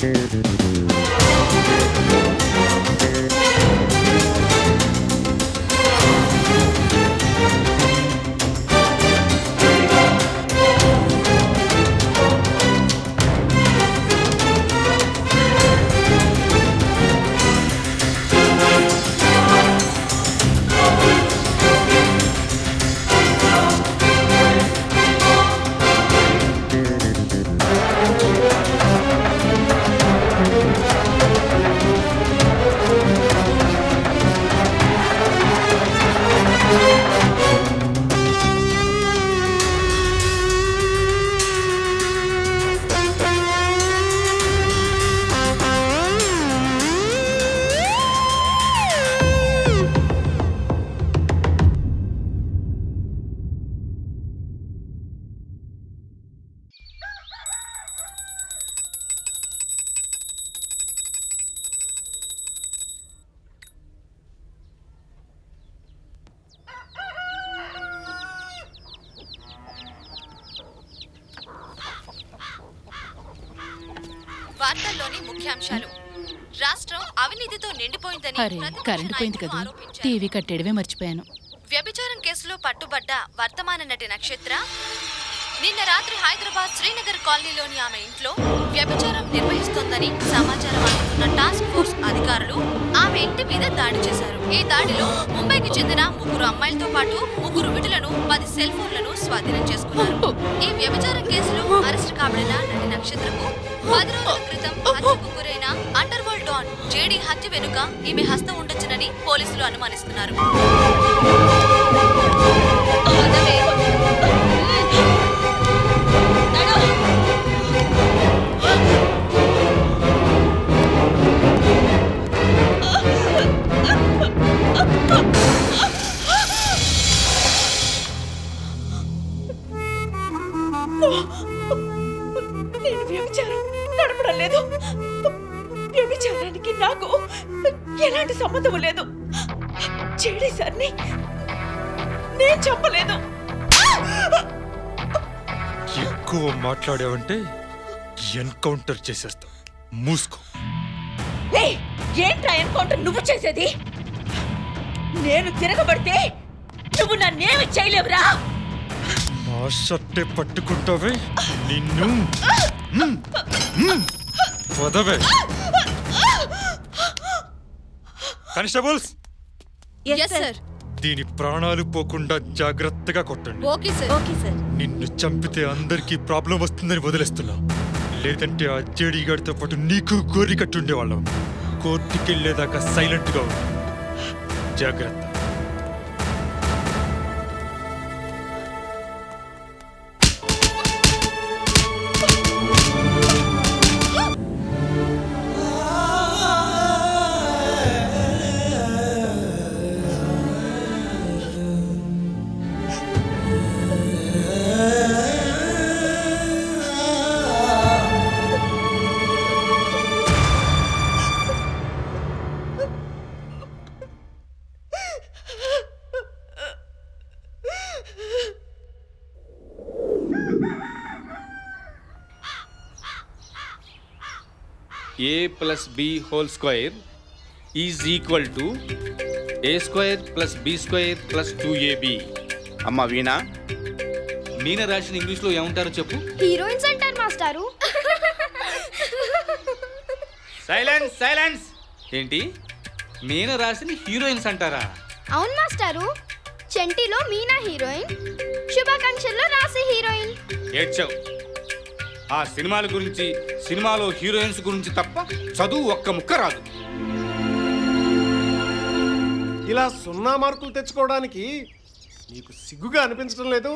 వార్తల్లోని ముఖ్యాంశాలు రాష్ట్రం అవినీతితో నిండిపోయిందని అరే ప్రతిపక్ష కరెంటు పోయింది నాయకులు కదా ఆరోపించారు. టీవీ కట్టేయడమే మర్చిపోయాను వ్యభిచారం కేసులో పట్టుబడ్డ వర్తమాన నటి నక్షత్ర నిన్న రాత్రి హైదరాబాద్ శ్రీనగర్ కాలనీలోని ఆమె ఇంట్లో వ్యభిచారం నిర్వహిస్తోందని సమాచారం అందుకున్న టాస్క్ ఫోర్స్ అధికారులు ఆమె ఇంటి మీద దాడి చేశారు ఈ దాడిలో ముంబైకి చెందిన ముగ్గురు అమ్మాయిలతో పాటు ముగ్గురు విటులను పది సెల్ ఫోన్లను స్వాధీనం చేసుకున్నారు ఈ వ్యభిచారం కేసులో అరెస్ట్ కాబడిన నటి నక్షత్రకు పది రోజుల క్రితం హత్యకు గురైన అండర్ వరల్డ్ డాన్ జేడీ హత్య వెనుక ఈమె హస్తం ఉండొచ్చునని పోలీసులు అనుమానిస్తున్నారు పదవే. నేను వ్యభిచారం నడపడం లేదు వ్యభిచారానికి నాకు ఎలాంటి సంబంధం లేదు చెడి సార్ని నేను చెప్పలేదు ఎక్కువ మాట్లాడావంటే ఎన్కౌంటర్ చేసేస్తా మూసుకో ఏయ్, ఏంట్రా ఎన్కౌంటర్ నువ్వు చేసేది నేను తిరగబడితే నువ్వు నన్నేమి చేయలేవురా మా షట్టే పట్టుకుంటావే నిన్ను మ్మ్. మ్మ్. వదవే కానిస్టేబుల్స్ ఎస్ సార్ దీని ప్రాణాలు పోకుండా జాగ్రత్తగా కొట్టండి ఓకే సార్ ఓకే సార్ నిన్ను చంపితే అందరికీ ప్రాబ్లం వస్తుందని వదిలేస్తున్నా లేదంటే ఆ జేడీ గారితో పాటు నీకు గోరి కట్టుండేవాళ్ళం కోర్టుకెళ్ళేదాకా సైలెంట్ గా ఉండు జాగ్రత్త A plus B whole square is equal to A square plus B square plus two AB అమ్మా వీణా మీన రాసిన ఇంగ్లీష్లో ఏమంటారో చెప్పు హీరోయిన్స్ అంటారు మాస్టారు సైలెన్స్ సైలెన్స్ ఏంటి మీన రాసిన హీరోయిన్స్ అంటారా అవును మాస్టారు చెంటిలో మీనా హీరోయిన్ శుభాకాంక్షల్లో రాసి హీరోయిన్ ఏడ్చావు ఆ సినిమాల గురించి సినిమాలో హీరోయిన్స్ గురించి తప్ప చదువు ఒక్క ముక్క రాదు ఇలా సున్నా మార్కులు తెచ్చుకోవడానికి నీకు సిగ్గుగా అనిపించడం లేదు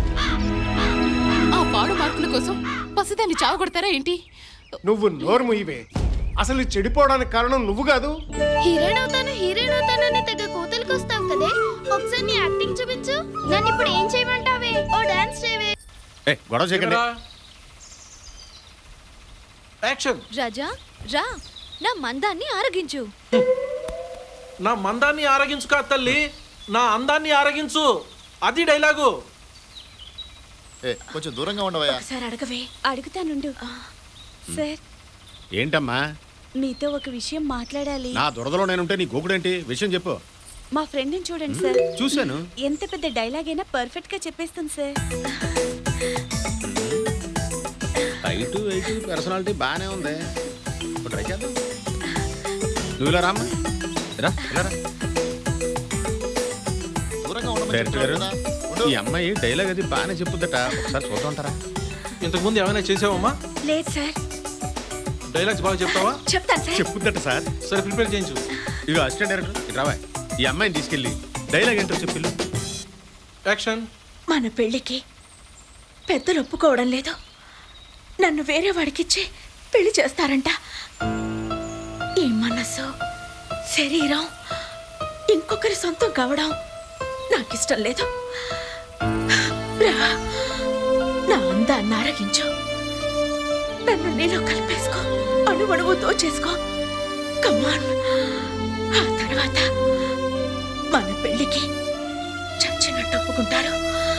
ఆ పాడు మార్కుల కోసం పసిదాన్ని చావగొడతారా ఏంటి నువ్వు నోరు ముయ్యవే అసలు ఈ చెడిపోవడానికి కారణం నువ్వు కాదు హీరోయిన్ అవుతాను హీరోయిన్ అవుతానని తెగ కూతురికి వస్తావు కదే ఒకసారి నీ యాక్టింగ్ చూపించు నన్ను ఇప్పుడు ఏం చేయమంటావే ఓ డాన్స్ చేయవే గొడవ చేయకండి యాక్షన్ రాజా రా నా మందాన్ని ఆరగించు నా మందాన్ని ఆరగించుకా తల్లి నా అందాన్ని ఆరగించు అది డైలాగు ఏ కొంచెం దూరంగా ఉండవయ్యా ఒకసారి అడగవే అడుగుతానుండు సార్ ఏంటమ్మా మీతో ఒక విషయం మాట్లాడాలి నా దురదలో నేనుంటే నీ గోకుడేంటి విషయం చెప్పు మా ఫ్రెండ్ని చూడండి సార్ చూశాను ఎంత పెద్ద డైలాగ్ అయినా పర్ఫెక్ట్ గా చెప్పేస్తుంది సార్ హైటు వెయిట్ పర్సనాలిటీ బాగానే ఉంది ఇప్పుడు ట్రై చేద్దాం నువ్వు ఇలా రామ్మా రా ఇలా రా డైరెక్టర్ గారు ఈ అమ్మాయి డైలాగ్ అది బాగానే చెప్పుద్దట ఒకసారి చూద్దామంటారా ఇంతకు ముందు ఏమైనా చేసావమ్మా లేదు సార్ డైలాగ్స్ బాగా చెప్తావా చెప్తాను సార్ చెప్పుద్దట సార్ సరే ప్రిపేర్ చేయించు ఇక అసిస్టెంట్ డైరెక్టర్ ఇటు రావా ఈ అమ్మాయిని తీసుకెళ్ళి డైలాగ్ ఏంటో చెప్పిల్లు యాక్షన్ మన పెళ్లికి పెద్దలు ఒప్పుకోవడం లేదు నన్ను వేరే వాడికిచ్చి పెళ్లి చేస్తారంట ఈ మనసు శరీరం ఇంకొకరి సొంతం కావడం నాకిష్టం లేదు రా నా అందాన్ని ఆరగించు నన్ను నీలో కలిపేసుకో అణువణువు దోచేసుకో కమాన్ ఆ తర్వాత మన పెళ్లికి చచ్చినట్టు ఒప్పుకుంటారు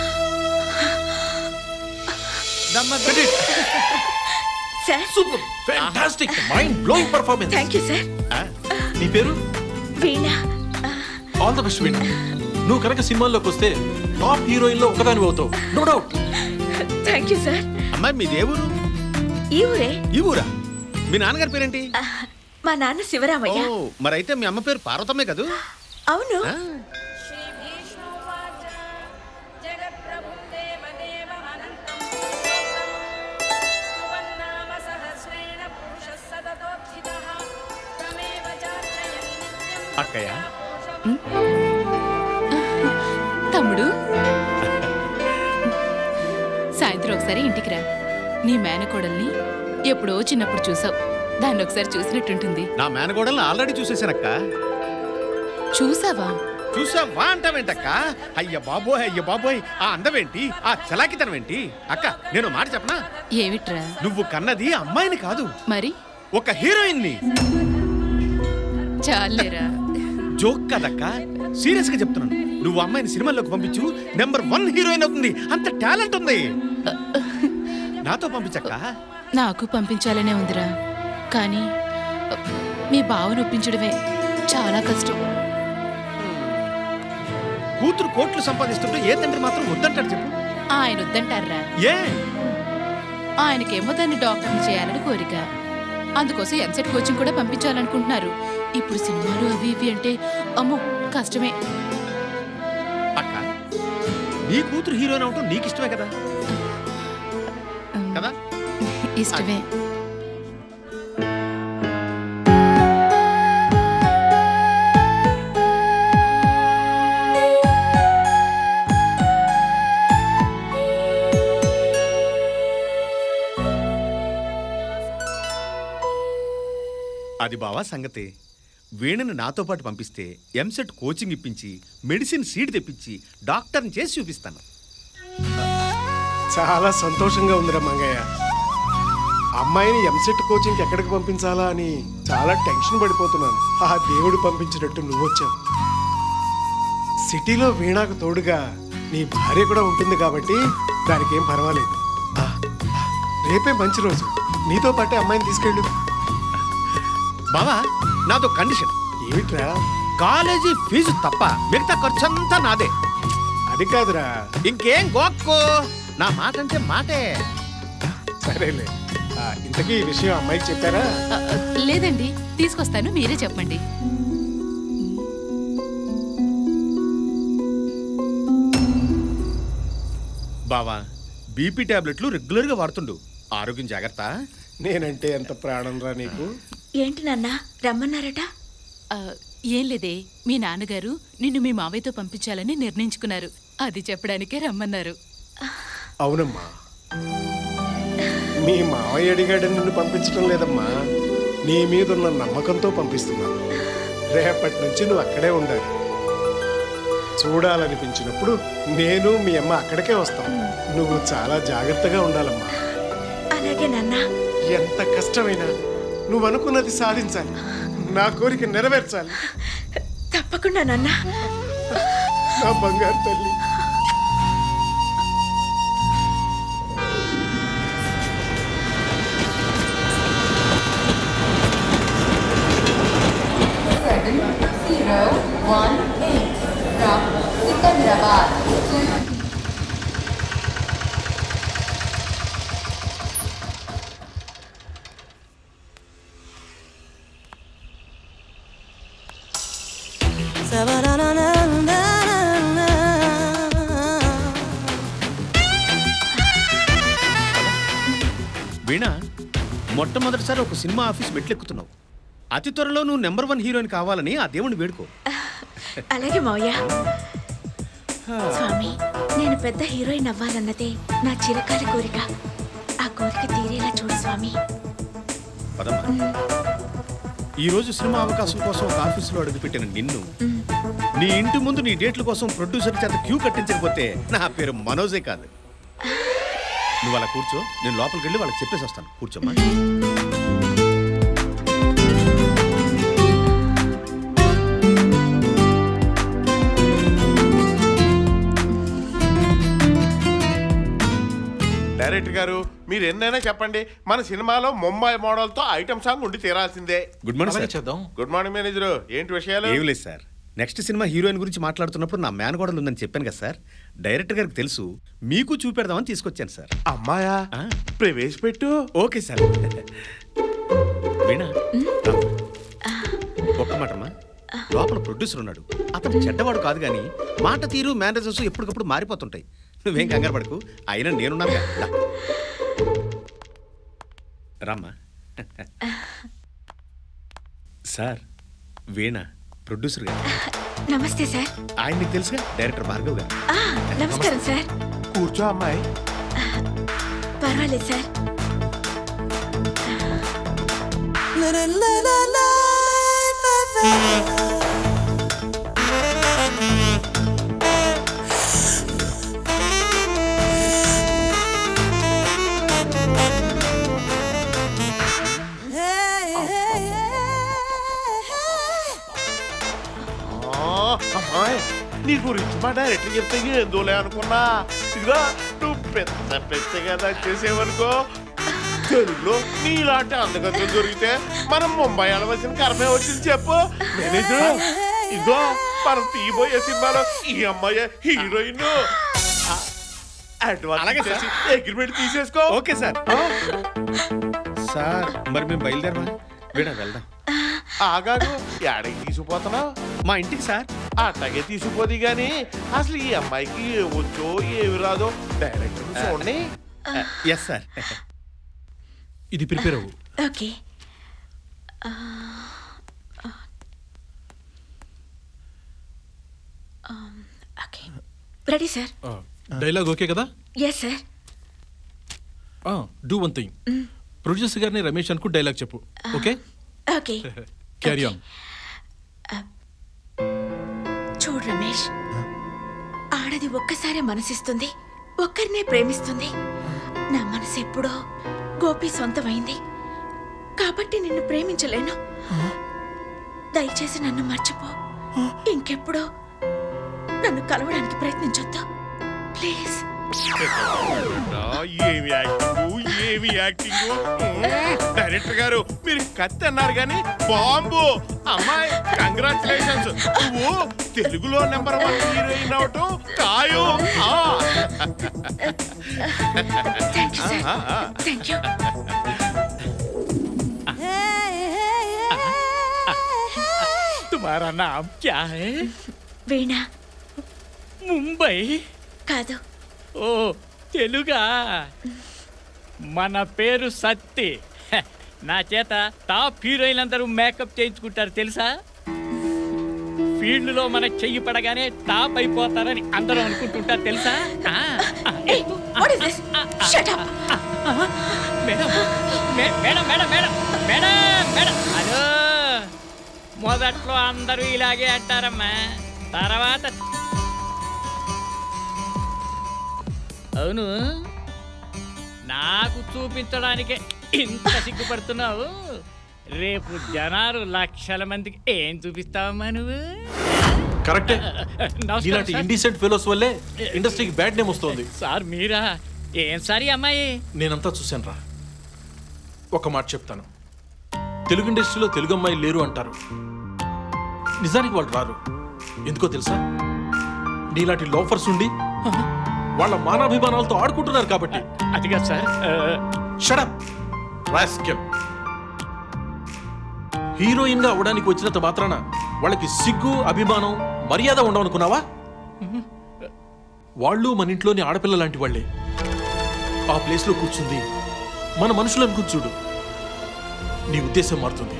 sir super fantastic mind blowing performance thank you sir నీ పేరు వీణ ఆల్ ద బెస్ట్ విన్ నువ్వు కనుక సినిమాల్లోకి వస్తే టాప్ హీరోయిన్ లో ఒకదాని అవుతావు no doubt thank you sir అమ్మాయి మీది ఏ ఊరు ఈ ఊరే ఈ ఊరా మీ నాన్నగారి పేరేంటి ఆ, మా నాన్న శివరామయ్య ఓ మరైతే మీ అమ్మ పేరు పార్వతమ్మే కదూ అవును ఆ, అక్కయ్య తమ్ముడు సాయంత్రం ఒకసారి ఇంటికి రా నీ మేనకోడల్ని ఎప్పుడో చిన్నప్పుడు చూసావు దాన్ని ఒకసారి చూసినట్టుంటుంది నా మేనగోడల్ని ఆల్రెడీ చూసేసానక్క చూసావా చూసావా అంటావేంటక్క అయ్య బాబోయ్ అయ్య బాబోయ్ ఆ అందమేంటి ఆ చలాకితనం ఏంటి అక్క నేను మాట చెప్పనా ఏమిట్రా నువ్వు కన్నది అమ్మాయిని కాదు మరి ఒక హీరోయిన్ ని చాలేరా జోక్ కదక్క సీరియస్ గా చెప్తున్నాను నువ్వు అమ్మాయిని సినిమాల్లోకి పంపించు నెంబర్ వన్ హీరోయిన్ అవుతుంది అంత టాలెంట్ ఉంది నాతో పంపించక్క నాకు పంపించాలనే ఉందిరా కానీ మీ బావను ఒప్పించడమే చాలా కష్టం కూతురు కోట్లు సంపాదిస్తుంటే ఏ తండ్రి మాత్రం వద్దంటాడు చెప్పు ఆయన వద్దంటారా ఏ ఆయనకేమో దాన్ని డాక్టర్ని చేయాలని కోరిక అందుకోసం ఎంసెట్ కోచింగ్ కూడా పంపించాలనుకుంటున్నారు ఇప్పుడు సినిమాలు అవి ఇవి అంటే అమ్మో కష్టమే అక్క నీ కూతురు హీరోయిన్ అవటం నీకు ఇష్టమే కదా కదా ఇష్టమే అది బావా సంగతి వీణని నాతో పాటు పంపిస్తే ఎంసెట్ కోచింగ్ ఇప్పించి మెడిసిన్ సీట్ తెప్పించి డాక్టర్ని చేసి చూపిస్తాను చాలా సంతోషంగా ఉందిరా మంగయ్య అమ్మాయిని ఎంసెట్ కోచింగ్కి ఎక్కడికి పంపించాలా అని చాలా టెన్షన్ పడిపోతున్నాను ఆ దేవుడు పంపించినట్టు నువ్వు వచ్చావు సిటీలో వీణాకు తోడుగా నీ భార్య కూడా ఉంటుంది కాబట్టి దానికి ఏం పర్వాలేదు ఆ, రేపే మంచి రోజు నీతో పాటే అమ్మాయిని తీసుకెళ్ళు బావా నాతో కండిషన్ ఏమిట్రా కాలేజీ ఫీజు తప్ప మిగతా ఖర్చంతా నాదే అది కాదురా ఇంకేం గోక్కో నా మాట అంటే మాటే సరేలే ఆ, ఇంతకీ ఈ విషయం అమ్మాయికి చెప్పారా అ, అ, లేదండి తీసుకొస్తాను మీరే చెప్పండి బావా బీపీ టాబ్లెట్లు రెగ్యులర్గా వాడుతుండు ఆరోగ్యం జాగ్రత్త నేనంటే ఎంత ప్రాణం రా నీకు ఏంటి నాన్న రమ్మన్నారట ఆ, ఏం లేదే మీ నాన్నగారు నిన్ను మీ మావయ్యతో పంపించాలని నిర్ణయించుకున్నారు అది చెప్పడానికే రమ్మన్నారు అవునమ్మా మీ మావయ్య అడిగాడని నిన్ను పంపించడం లేదమ్మా నీ మీదున్న నమ్మకంతో పంపిస్తున్నాను రేపటి నుంచి నువ్వు అక్కడే ఉండాలి చూడాలనిపించినప్పుడు నేను మీ అమ్మ అక్కడికే వస్తాం నువ్వు చాలా జాగ్రత్తగా ఉండాలమ్మా అలాగే నాన్న ఎంత కష్టమైనా నువ్వు అనుకున్నది సాధించాలి నా కోరిక నెరవేర్చాలి తప్పకుండా నాన్న నా బంగారు తల్లి from Secunderabad. వీణ మొట్టమొదటిసారి ఒక సినిమా ఆఫీస్ మెట్లెక్కుతున్నావు అతి త్వరలో నువ్వు నెంబర్ వన్ హీరోయిన్ కావాలని ఆ దేవుని వేడుకో అలాగే మావయ్య స్వామి నేను పెద్ద హీరోయిన్ అవ్వాలన్నదే నా చిరకాల కోరిక ఆ కోరిక తీరేలా చూడు స్వామి పదమ్మా ఈ రోజు సినిమా అవకాశం కోసం ఒక ఆఫీసులో అడుగుపెట్టిన నిన్ను నీ ఇంటి ముందు నీ డేట్ల కోసం ప్రొడ్యూసర్ చేత క్యూ కట్టించకపోతే నా పేరు మనోజే కాదు నువ్వు అలా కూర్చో నేను లోపలికి వెళ్ళి వాళ్ళకి చెప్పేసి వస్తాను కూర్చోమ్మా డైరెక్టర్ గారు మీరు ఎన్నైనా చెప్పండి మన సినిమాలో ముంబై మోడల్తో ఐటమ్ సాంగ్ ఉండి తీరాల్సిందే గుడ్ మార్నింగ్ అలాగే సార్ చేద్దాం గుడ్ మార్నింగ్ మేనేజర్ ఏంటి విషయాలు ఏం లేదు సార్ నెక్స్ట్ సినిమా హీరోయిన్ గురించి మాట్లాడుతున్నప్పుడు నా మేనగోడలు ఉందని చెప్పాను కదా సార్ డైరెక్టర్ గారికి తెలుసు మీకు చూపెడదామని తీసుకొచ్చాను సార్ అమ్మాయా ఆ, ప్రవేశపెట్టు ఓకే సార్ వీణా ఒక్క మాటమ్మా లోపల ప్రొడ్యూసర్ ఉన్నాడు అతను చెడ్డవాడు కాదు కానీ మాట తీరు మేనేజర్స్ ఎప్పటికప్పుడు మారిపోతుంటాయి నువ్వేం కంగారు పడకు అయినా నేనున్నాను రామ్మా సార్ వీణ ప్రొడ్యూసర్ గారు నమస్తే సార్ ఆయన నీకు తెలుసుగా డైరెక్టర్ భార్గవ్ గారు ఆ, నమస్కారం సార్ కూర్చో అమ్మాయి పర్వాలేదు సార్ ఆ, అమ్మాయి నీ గురించి మా డైరెక్టర్ చెప్తే ఏందోలే అనుకున్నా ఇదిగో నువ్వు పెద్ద పెద్దగా నాకు చేసేవనుకో తెలుగులో నీలాంటి అందగతులు దొరికితే మనం ముంబై వెళ్ళవలసిన కర్మే వచ్చింది చెప్పు మేనేజర్ ఇదిగో మనం తీయబోయే సినిమాలో ఈ అమ్మాయి హీరోయిన్ అలాగే సార్. అగ్రిమెంట్ తీసేసుకో ఓకే సార్ సార్ మరి మేము బయలుదేరమా వీణ వెళ్దాం ఆగాగు ఏడకి తీసుకుపోతున్నావు మా ఇంటికి సార్ అట్లాగే తీసుకుపోది గాని అసలు ఈ అమ్మాయికి ఏ వచ్చో ఏమి రాదో డైరెక్టర్ చూడండి ఎస్ సార్ ఇది ప్రిపేర్ అవ్వు okay okay ready sir dialogue okay కదా yes sir do one thing producer గారిని రమేష్ అనుకు డైలాగ్ చెప్పు ఓకే ఓకే క్యారీ ఆన్ చూడు రమేష్ ఆడది ఒక్కసారే మనసిస్తుంది ఒక్కరినే ప్రేమిస్తుంది నా మనసు ఎప్పుడో గోపి సొంతమైంది కాబట్టి నిన్ను ప్రేమించలేను దయచేసి నన్ను మర్చిపో ఇంకెప్పుడో నన్ను కలవడానికి ప్రయత్నించొద్దు ప్లీజ్ ఏమి యాక్టింగ్ ఏమి యాక్టింగ్ డైరెక్టర్ గారు మీరు కత్తి అన్నారు కానీ బాంబు అమ్మాయి కంగ్రాచులేషన్స్ నువ్వు తెలుగులో నెంబర్ వన్ హీరోయిన్ అవటం ఖాయం ఆ. థ్యాంక్ యూ సార్ ఆ, ఆ. థ్యాంక్ యూ तुम्हारा नाम क्या है వీణా ముంబై కాదు ఓ తెలుగా మన పేరు సత్తి హె, నా చేత టాప్ హీరోయిన్ అందరూ మేకప్ చేయించుకుంటారు తెలుసా ఫీల్డ్లో మన చెయ్యి పడగానే టాప్ అయిపోతారని అందరూ అనుకుంటుంటారు తెలుసా ఆ, ఆ, ఏ, what is this shut up madam మే- madam madam madam madam madam hello మొదట్లో అందరూ ఇలాగే అంటారమ్మా తర్వాత అవును నాకు చూపించడానికే ఇంత సిగ్గుపడుతున్నావు రేపు జనాలు లక్షల మందికి ఏం చూపిస్తావమ్మా నువ్వు కరెక్టే నమస్కారం ఇలాంటి సార్. ఇండీసెంట్ ఫెలోస్ వల్లే ఇండస్ట్రీకి బ్యాడ్ నేమ్ వస్తుంది సార్ మీరా ఏం సార్ ఈ అమ్మాయి నేనంతా చూశాను రా ఒక మాట చెప్తాను తెలుగు ఇండస్ట్రీలో తెలుగు అమ్మాయి లేరు అంటారు నిజానికి వాళ్ళు రారు ఎందుకో తెలుసా నీలాంటి లోఫర్స్ ఉండి వాళ్ళ మానాభిమానాలతో ఆడుకుంటున్నారు కాబట్టి అదిగా సార్ షడప్ రాస్కెల్ హీరోయిన్ గా అవడానికి వచ్చినంత మాత్రాన వాళ్ళకి సిగ్గు అభిమానం మర్యాద ఉండవనుకున్నావా వాళ్ళు మన ఇంట్లోని ఆడపిల్ల లాంటి వాళ్ళే ఆ ప్లేస్ లో కూర్చుంది మన మనుషులను కూర్చుడు నీ ఉద్దేశం మారుతుంది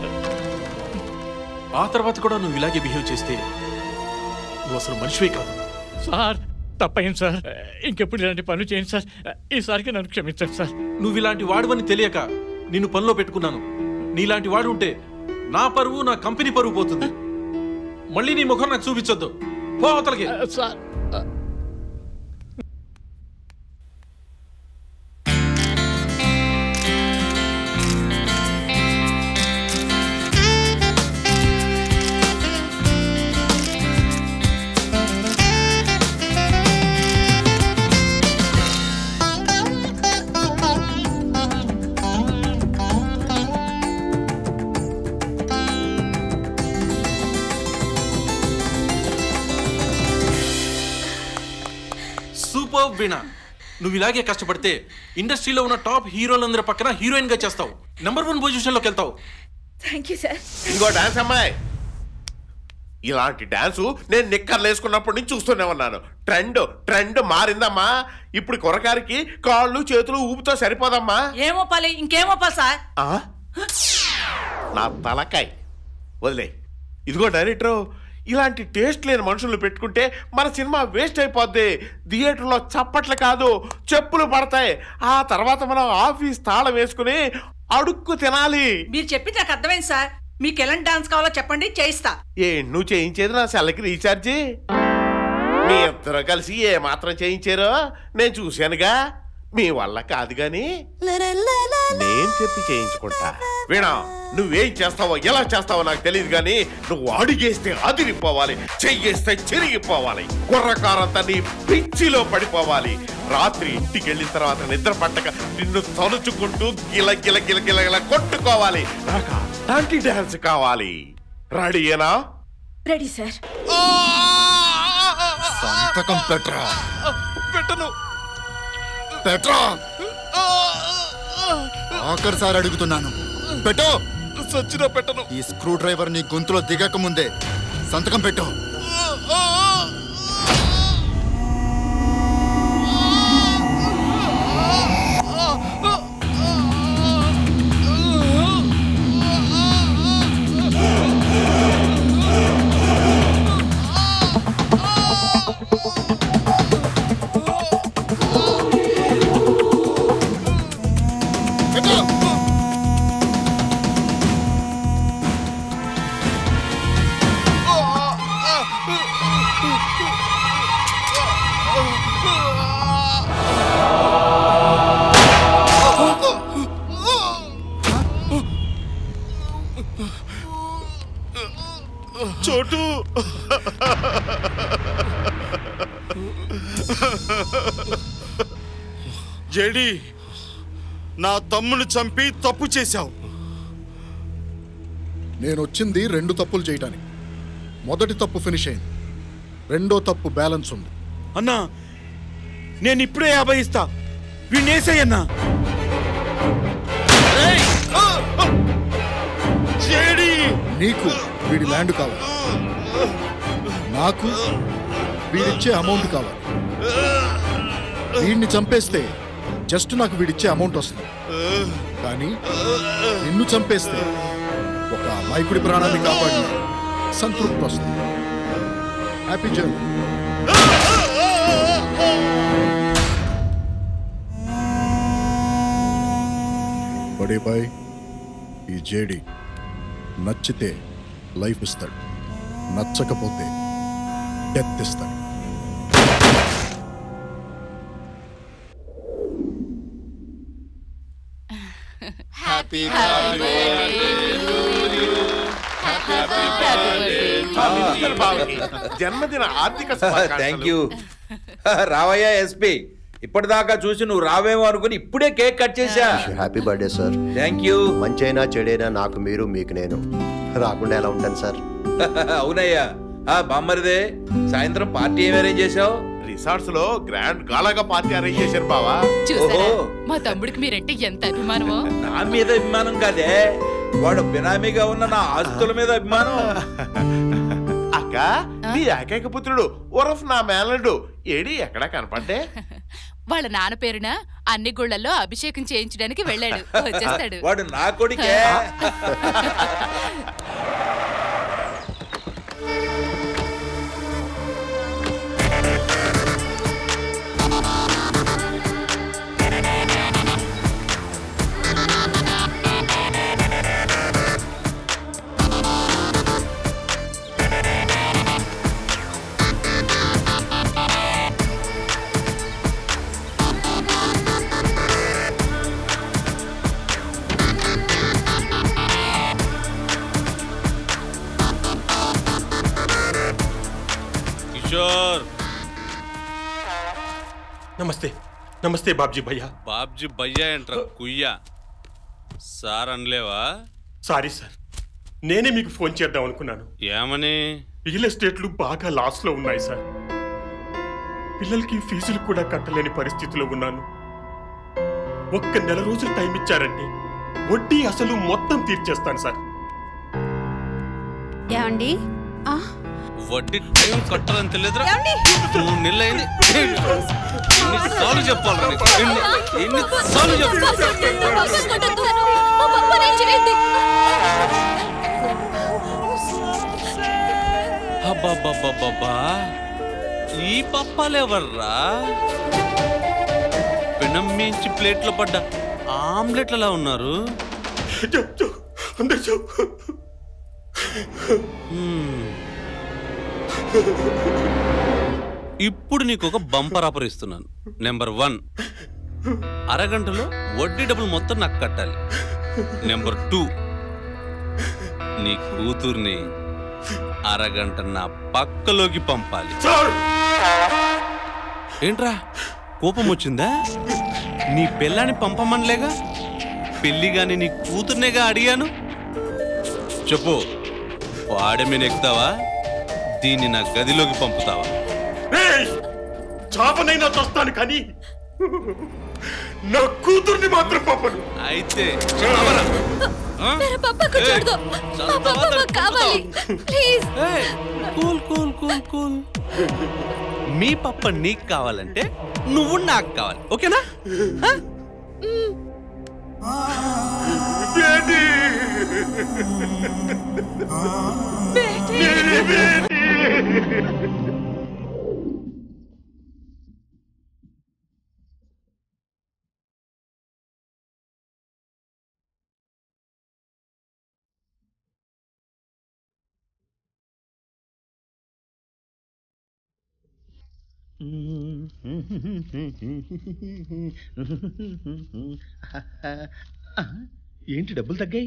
ఆ తర్వాత కూడా నువ్వు ఇలాగే బిహేవ్ చేస్తే నువ్వు అసలు మనిషివే కాదు సార్ తప్పయింది సార్ ఇంకెప్పుడు ఇలాంటి పనులు చేయండి సార్ ఈసారికి నన్ను క్షమించండి సార్ నువ్వు ఇలాంటి వాడువని తెలియక నిన్ను పనిలో పెట్టుకున్నాను నీలాంటి వాడు ఉంటే నా పరువు నా కంపెనీ పరువు పోతుంది మళ్ళీ నీ ముఖం నాకు చూపించొద్దు పో అవతలకి సార్ సూపర్ వీణ నువ్వు ఇలాగే కష్టపడితే ఇండస్ట్రీలో ఉన్న టాప్ హీరోలందరి పక్కన హీరోయిన్ గా చేస్తావు నెంబర్ వన్ పొజిషన్ లోకి వెళ్తావు థ్యాంక్ యూ సార్ ఇంకో డాన్స్ అమ్మాయి ఇలాంటి డాన్సు నేను నిక్కర్లు వేసుకున్నప్పటి నుంచి చూస్తూనే ఉన్నాను ట్రెండ్ ట్రెండ్ మారిందమ్మా ఇప్పుడు కురకారికి కాళ్ళు చేతులు ఊపితో సరిపోదమ్మా ఏమో పలి ఇంకేమో పల్ సార్ ఆ? నా తలకాయ్ వదిలే ఇదిగో డైరెక్టర్ ఇలాంటి టేస్ట్ లేని మనుషులు పెట్టుకుంటే మన సినిమా వేస్ట్ అయిపోద్ది థియేటర్లో చప్పట్లు కాదు చెప్పులు పడతాయి ఆ తర్వాత మనం ఆఫీస్ తాళం వేసుకుని అడుక్కు తినాలి మీరు చెప్పింది నాకు అర్థమైంది సార్ మీకు ఎలాంటి డాన్స్ కావాలో చెప్పండి చేయిస్తా ఏ నువ్వు చేయించేది నా సెల్లకి రీఛార్జి మీ ఇద్దరు కలిసి ఏ మాత్రం చేయించారో నేను చూశానుగా మీ వల్ల కాదు గాని నేను చెప్పి చేయించుకుంటా వీణా నువ్వేం చేస్తావో ఎలా చేస్తావో నాకు తెలియదు కానీ నువ్వు అడిగేస్తే అదిరిపోవాలి చెయ్యేస్తే చెరిగిపోవాలి కుర్రకారంతా నీ పిచ్చిలో పడిపోవాలి రాత్రి ఇంటికి వెళ్ళిన తర్వాత నిద్ర పట్టక నిన్ను తలుచుకుంటూ గిల గిల గిల గిల గిల కొట్టుకోవాలి నాకు అలాంటి డాన్స్ కావాలి రెడీయేనా రెడీ సార్ సంతకం పెట్రా పెట్టను పెట్రా ఆఖరిసారి అడుగుతున్నాను పెట్టు సచ్చినా పెట్టను ఈ స్క్రూ డ్రైవర్ నీ గొంతులో దిగక ముందే సంతకం పెట్టు చోటు జేడి నా తమ్ముని చంపి తప్పు చేశావు నేను వచ్చింది రెండు తప్పులు చేయటానికి మొదటి తప్పు ఫినిష్ అయింది రెండో తప్పు బ్యాలెన్స్ ఉంది అన్నా నేను ఇప్పుడే యాభై ఇస్తా వీణేసేయన్నా నీకు వీడి ల్యాండ్ కావాలి నాకు వీడిచ్చే అమౌంట్ కావాలి వీడిని చంపేస్తే జస్ట్ నాకు వీడిచ్చే అమౌంట్ వస్తుంది కానీ నిన్ను చంపేస్తే ఒక అమాయకుడి ప్రాణాన్ని కాపాడిన సంతృప్తి వస్తుంది హ్యాపీ జర్నీ బడే బాయ్ ఈ జేడి నచ్చితే లైఫ్ ఇస్తాడు నచ్చకపోతే డెత్ ఇస్తాడు హ్యాపీ జన్మదిన ఆర్థిక థ్యాంక్ యూ రావయ్యా ఎస్పీ ఇప్పటిదాకా చూసి నువ్వు రావేమో అనుకుని ఇప్పుడే కేక్ కట్ చేశా happy birthday sir thank you మంచైనా చెడైనా నాకు మీరు మీకు నేను రాకుండా ఎలా ఉంటాను సార్ అవునయ్యా ఆ బామ్మరిదే సాయంత్రం పార్టీ ఏం అరేంజ్ చేసావు రిసార్ట్స్ లో గ్రాండ్ గాలాగా పార్టీ అరేంజ్ చేశారు బావా చూసారా మా తమ్ముడికి మీరంటే ఎంత అభిమానమో నా మీద అభిమానం కాదే వాడు బినామీగా ఉన్న నా ఆస్తుల మీద అభిమానం అక్క నీ ఏకైక పుత్రుడు ఉరఫ్ నా మేనల్లుడు ఏడి ఎక్కడా కనపడ్డే వాళ్ళ నాన్న పేరున అన్ని గుళ్ళల్లో అభిషేకం చేయించడానికి వెళ్ళాడు వచ్చేస్తాడు వాడు నా కొడుకే కిషోర్ నమస్తే నమస్తే బాబ్జీ భయ్యా బాబ్జీ భయ్యా ఏంట్రా కుయ్యా సార్ అనలేవా సారీ సార్ నేనే మీకు ఫోన్ చేద్దాం అనుకున్నాను ఏమని రియల్ ఎస్టేట్లు బాగా లాస్ లో ఉన్నాయి సార్ పిల్లలకి ఫీజులు కూడా కట్టలేని పరిస్థితిలో ఉన్నాను ఒక్క నెల రోజులు టైం ఇచ్చారంటే వడ్డీ అసలు మొత్తం తీర్చేస్తాను సార్ ఏమండి వడ్డీ టైం కట్టాలని తెలియదురా మూడు నెలలు అయింది ఎన్నిసార్లు చెప్పాలి నీకు? ఎన్ని ఎన్నిసార్లు అబ్బాబ్బాబ్బా ఈ పప్పాలెవర్రా పెనం మించి ప్లేట్లో పడ్డ ఆమ్లెట్లలా ఉన్నారు మ్మ్. ఇప్పుడు నీకు ఒక బంపర్ ఆఫర్ ఇస్తున్నాను నెంబర్ వన్ అరగంటలో వడ్డీ డబ్బులు మొత్తం నాకు కట్టాలి నెంబర్ టూ నీ కూతుర్ని అరగంట నా పక్కలోకి పంపాలి ఏంట్రా కోపం వచ్చిందా నీ పిల్లాన్ని పంపమనలేగా పెళ్లి గాని నీ కూతుర్నేగా అడిగాను చెప్పు వాడి మీద ఎక్కుతావా దీన్ని నా గదిలోకి పంపుతావా ఏయ్! చాపనైనా చస్తాను కానీ నా కూతుర్ని మాత్రం పంపను అయితే చావరా. ఆ? मेरा पापा को छोड़ दो पापा पापा కావాలి ప్లీజ్ ఏయ్, కూల్ కూల్ కూల్ కూల్ మీ పప్ప నీకు కావాలంటే నువ్వు నాకు కావాలి ఓకేనా ఆ? ఏంటి డబ్బులు తగ్గాయి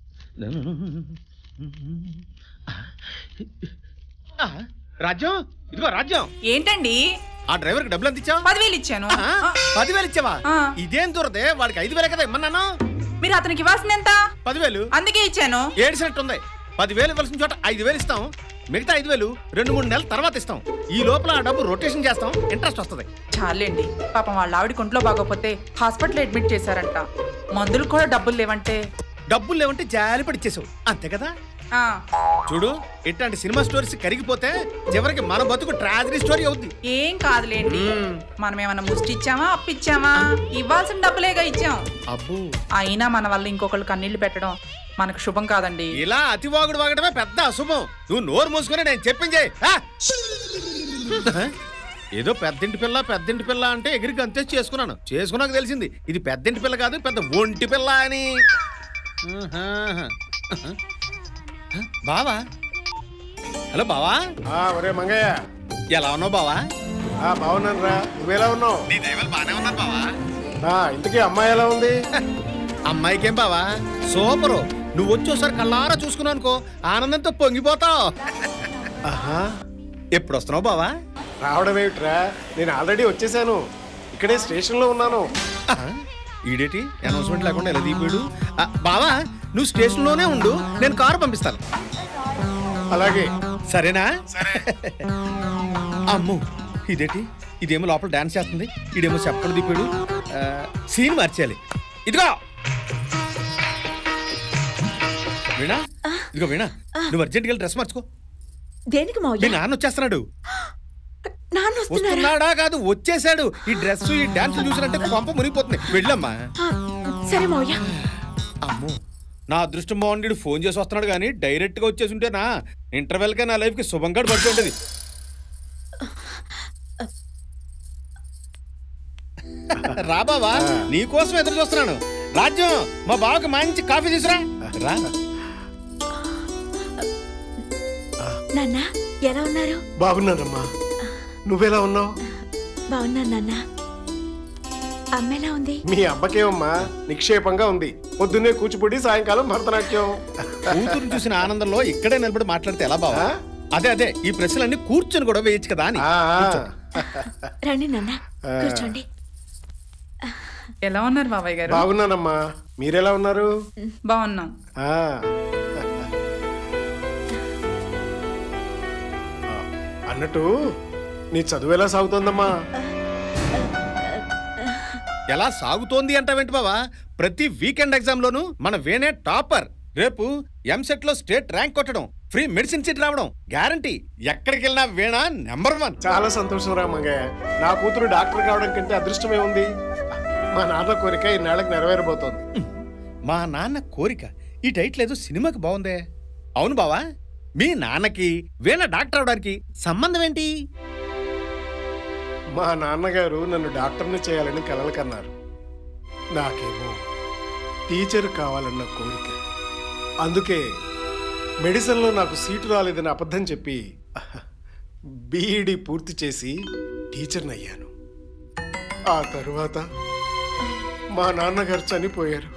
ఆ, రాజ్యం ఇదిగో రాజ్యం ఏంటండి ఆ డ్రైవర్ కి డబ్బులు ఎంత ఇచ్చావు పదివేలు ఇచ్చాను పదివేలు ఇచ్చావా ఆ. ఇదేం దూరదే వాడికి ఐదు వేలే కదా ఇమ్మన్నాను మీరు అతనికి ఇవ్వాల్సింది ఎంత పదివేలు అందుకే ఇచ్చాను ఏడిసినట్టు ఉంది పదివేలు ఇవ్వాల్సిన చోట ఐదు వేలు ఇస్తాం మిగతా ఐదు వేలు రెండు మూడు నెలల తర్వాత ఇస్తాం ఈ లోపల ఆ డబ్బు రొటేషన్ చేస్తాం ఇంట్రెస్ట్ వస్తుంది చాలండి పాపం వాళ్ళ ఆవిడ కొంట్లో బాగోపోతే హాస్పిటల్ అడ్మిట్ చేశారంట మందులు కూడా డబ్బులు లేవంటే డబ్బులు లేవంటే జాలిపడి ఇచ్చేసావు అంతే కదా ఆ, చూడు ఇట్లాంటి సినిమా స్టోరీస్ కరిగిపోతే చివరికి మన బతుకు ట్రాజడీ స్టోరీ అవుద్ది ఏం కాదులేండి మనం ఏమన్నా ముష్టి ఇచ్చామా అప్పిచ్చామా ఇవ్వాల్సిన డబ్బులేగా ఇచ్చాం అబ్బో అయినా మన వల్ల ఇంకొకళ్ళు కన్నీళ్లు పెట్టడం మనకు శుభం కాదండి ఇలా అతివాగుడు వాగడమే పెద్ద అశుభం నువ్వు నోరు మూసుకొని నేను చెప్పించే ఏదో పెద్దింటి పిల్ల పెద్దింటి పిల్ల అంటే ఎగిరి గంతేసి చేసుకున్నాను చేసుకున్నాక తెలిసింది ఇది పెద్దింటి పిల్ల కాదు పెద్ద ఒంటి పిల్ల అని ఆహాహా. బావా హలో బావా ఒరే మంగయ్య ఎలా ఉన్నావు బావా బాగున్నాను రా నువ్వెలా ఉన్నావు నీ దైవాలు బాగానే ఉన్నారు బావా ఆ, ఇంతకీ అమ్మాయి ఎలా ఉంది అమ్మాయికేం బావా సూపరు నువ్వు వచ్చి ఒకసారి కళ్ళారా చూసుకున్నావు అనుకో ఆనందంతో పొంగిపోతావు ఆహా ఎప్పుడు వస్తున్నావు బావా రావడం ఏమిట్రా నేను ఆల్రెడీ వచ్చేసాను ఇక్కడే స్టేషన్లో ఉన్నాను ఈడేటి అనౌన్స్మెంట్ లేకుండా ఎలా దిగిపోయాడు ఆ, బావా నువ్వు స్టేషన్లోనే ఉండు నేను కారు పంపిస్తాను అలాగే సరేనా అమ్ము ఇదేంటి ఇదేమో లోపల డాన్స్ చేస్తుంది ఇదేమో చెప్పడు దిప్పాడు ఆ, సీన్ మార్చేయాలి ఇదిగో వీణా ఇదిగో వీణా నువ్వు అర్జెంట్గా డ్రెస్ మార్చుకో దేనికి మీ మౌయ నాన్న వచ్చేస్తున్నాడు నాన్న వస్తున్నారా వస్తున్నాడా కాదు వచ్చేసాడు ఈ డ్రెస్ ఈ డాన్స్ చూసినట్టే కొంప మునిగిపోతుంది వెళ్ళమ్మా ఆ, సరే మౌయ అమ్మో నా అదృష్టం బాగుండి ఫోన్ చేసి వస్తున్నాడు కానీ డైరెక్ట్ గా వచ్చేసి ఉంటే నా ఇంటర్వెల్ గా నా లైఫ్ కి శుభంగా పడుతుంటది రా బావా నీకోసం ఎదురు చూస్తున్నాను రాజ్యం మా బావకి మంచి కాఫీ తీసురా రా నాన్న ఎలా ఉన్నారు బాగున్నానమ్మా నువ్వెలా ఉన్నావు బాగున్నాను నాన్న అమ్మ ఎలా ఉంది మీ అబ్బకేమమ్మా నిక్షేపంగా ఉంది పొద్దున్నే కూచిపూడి సాయంకాలం భరతనాట్యం కూతురు చూసిన ఆనందంలో ఇక్కడే నిలబడి మాట్లాడితే ఎలా బావా అదే అదే ఈ ప్రశ్నలన్నీ కూర్చొని కూడా వేయచ్చు కదా అని కూర్చో. రండి నాన్న కూర్చోండి ఎలా ఉన్నారు బాబాయ్ గారు బాగున్నానమ్మా మీరెలా ఉన్నారు బాగున్నాం ఆ. అన్నట్టు నీ చదువు ఎలా సాగుతోందమ్మా ఎలా సాగుతోంది అంటావేంటి బావా ప్రతి వీకెండ్ ఎగ్జామ్ లోను మన వేనే టాపర్ రేపు ఎంసెట్ లో స్టేట్ ర్యాంక్ కొట్టడం ఫ్రీ మెడిసిన్ సీట్ రావడం గ్యారంటీ ఎక్కడికి వెళ్ళినా వేణా నెంబర్ వన్ చాలా సంతోషం రా మంగయ్య నా కూతురు డాక్టర్ కావడం కంటే అదృష్టమే ఉంది మా నాన్న కోరిక ఇన్నాళ్ళకి నెరవేరబోతోంది మా నాన్న కోరిక ఈ టైటిల్ ఏదో సినిమాకి బాగుందే అవును బావా మీ నాన్నకి వీణ డాక్టర్ అవడానికి సంబంధం ఏంటి మా నాన్నగారు నన్ను డాక్టర్ని చేయాలని కలలు కన్నారు నాకేమో టీచర్ కావాలన్న కోరిక అందుకే మెడిసిన్లో నాకు సీటు రాలేదని అబద్ధం చెప్పి బీఈడి పూర్తి చేసి టీచర్ని అయ్యాను ఆ తరువాత మా నాన్నగారు చనిపోయారు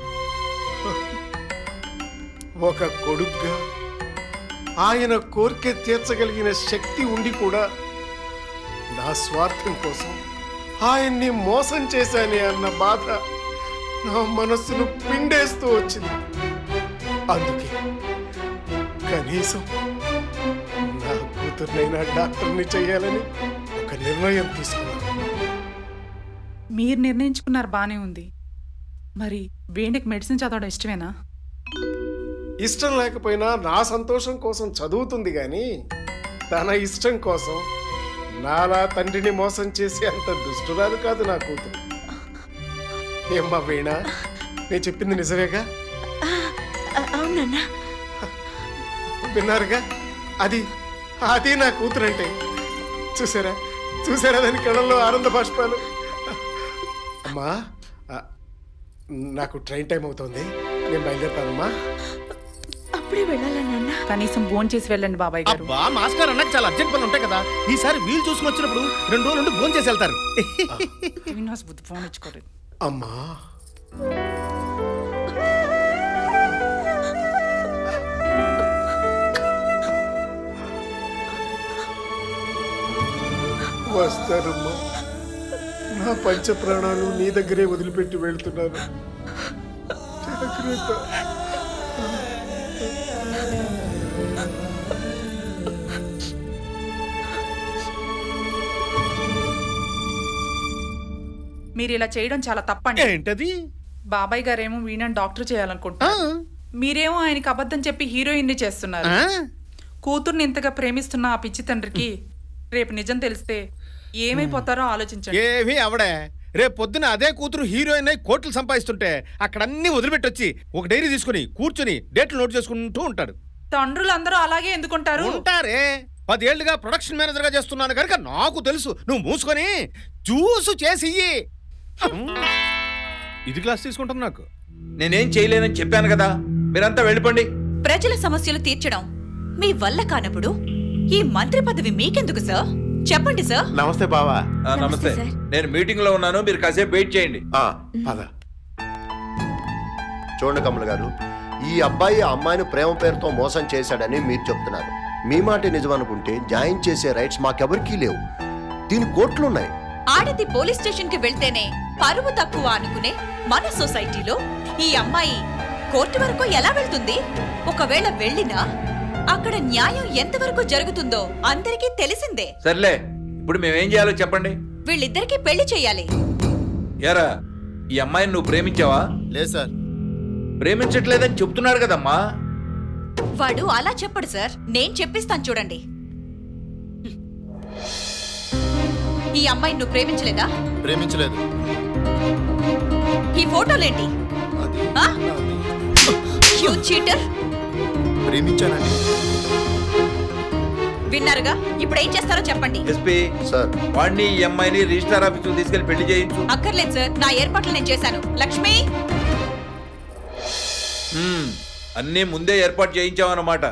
ఒక కొడుగ్గా ఆయన కోరిక తీర్చగలిగిన శక్తి ఉండి కూడా నా స్వార్థం కోసం ఆయన్ని మోసం చేశానే అన్న బాధ నా మనస్సును పిండేస్తూ వచ్చింది అందుకే కనీసం నా కూతుర్నైనా డాక్టర్ని చేయాలని ఒక నిర్ణయం తీసుకున్నాను మీరు నిర్ణయించుకున్నారు బానే ఉంది మరి వేణికి మెడిసిన్ చదవడం ఇష్టమేనా ఇష్టం లేకపోయినా నా సంతోషం కోసం చదువుతుంది కానీ తన ఇష్టం కోసం నాలా తండ్రిని మోసం చేసే అంత దుష్టురాలు కాదు నా కూతురు ఏమ్మా వీణ నేను చెప్పింది నిజమేగా అవునన్నా విన్నారుగా అది అది నా కూతురు అంటే చూసారా చూసారా దాని కళ్ళల్లో ఆనంద బాష్పాలు అమ్మా ఆ, నాకు ట్రైన్ టైం అవుతుంది నేను బయలుదేరుతానమ్మా అప్పుడే వెళ్ళాలా నాన్న కనీసం ఫోన్ చేసి వెళ్ళండి బాబాయ్ గారు బా మాస్టర్ అన్నకు చాలా అర్జెంట్ పనులు ఉంటాయి కదా ఈసారి వీలు చూసుకుని వచ్చినప్పుడు రెండు రోజులు ఉండి భోజనం చేసి వెళ్తారు శ్రీనివాస్ బుద్ధి ఫోన్ ఇచ్చుకోలేదు అమ్మా వస్తానమ్మా నా పంచ ప్రాణాలు నీ దగ్గరే వదిలిపెట్టి వెళ్తున్నాను జాగ్రత్త మీరు ఇలా చేయడం చాలా తప్పండి ఏంటది బాబాయ్ గారేమో వీణని డాక్టర్ చేయాలనుకుంటున్నారు మీరేమో ఆయనకి అబద్ధం చెప్పి హీరోయిన్ ని చేస్తున్నారు కూతుర్ని ఇంతగా ప్రేమిస్తున్న ఆ పిచ్చి తండ్రికి రేపు నిజం తెలిస్తే ఏమైపోతారో ఆలోచించండి ఏమీ అవడే రేపు పొద్దున అదే కూతురు హీరోయిన్ అయి కోట్లు సంపాదిస్తుంటే అక్కడ అన్ని వదిలిపెట్టొచ్చి ఒక డైరీ తీసుకుని కూర్చుని డేట్లు నోట్ చేసుకుంటూ ఉంటాడు తండ్రులు అందరూ అలాగే ఎందుకుంటారు ఉంటారే పదేళ్లుగా ప్రొడక్షన్ మేనేజర్ గా చేస్తున్నాను కనుక నాకు తెలుసు నువ్వు మూసుకొని జ్యూసు చేసి ఇయ్యి. ఇది గ్లాస్ తీసుకుంటాం నాకు నేనేం చేయలేనని చెప్పాను కదా మీరంతా వెళ్ళిపోండి ప్రజల సమస్యలు తీర్చడం మీ వల్ల కానప్పుడు ఈ మంత్రి పదవి మీకెందుకు సార్ చెప్పండి సార్ నమస్తే బావా ఆ, నమస్తే నేను మీటింగ్ లో ఉన్నాను మీరు కాసేపు వెయిట్ చేయండి పద చూడండి కమల్ గారు ఈ అబ్బాయి ఆ అమ్మాయిని ప్రేమ పేరుతో మోసం చేశాడని మీరు చెప్తున్నారు మీ మాట నిజం అనుకుంటే న్యాయం చేసే రైట్స్ మాకెవరికీ లేవు దీని కోర్టులున్నాయి ఆడది పోలీస్ స్టేషన్ కి వెళ్తేనే పరువు తక్కువ అనుకునే మన సొసైటీలో ఈ అమ్మాయి కోర్టు వరకు ఎలా వెళ్తుంది ఒకవేళ వెళ్ళినా అక్కడ న్యాయం ఎంతవరకు జరుగుతుందో అందరికీ తెలిసిందే సర్లే ఇప్పుడు మేమేం చేయాలో చెప్పండి వీళ్ళిద్దరికీ పెళ్లి చేయాలి ఏరా ఈ అమ్మాయిని నువ్వు ప్రేమించావా లేదు సార్ ప్రేమించట్లేదని చెప్తున్నాడు కదమ్మా వాడు అలా చెప్పడు సార్ నేను చెప్పిస్తాను చూడండి ఈ అమ్మాయిని నువ్వు ప్రేమించలేదా ప్రేమించలేదు ఈ ఫోటోలేంటి ఆ? You cheater. ప్రేమించానండి విన్నారుగా ఇప్పుడు ఏం చేస్తారో చెప్పండి ఎస్పీ సార్ వాడిని ఈ అమ్మాయిని రిజిస్టార్ ఆఫీస్ తీసుకెళ్లి పెళ్లి చేయించు అక్కర్లేదు సార్ నా ఏర్పాట్లు నేను చేశాను లక్ష్మి హ్మ్, అన్నీ ముందే ఏర్పాటు చేయించామన్నమాట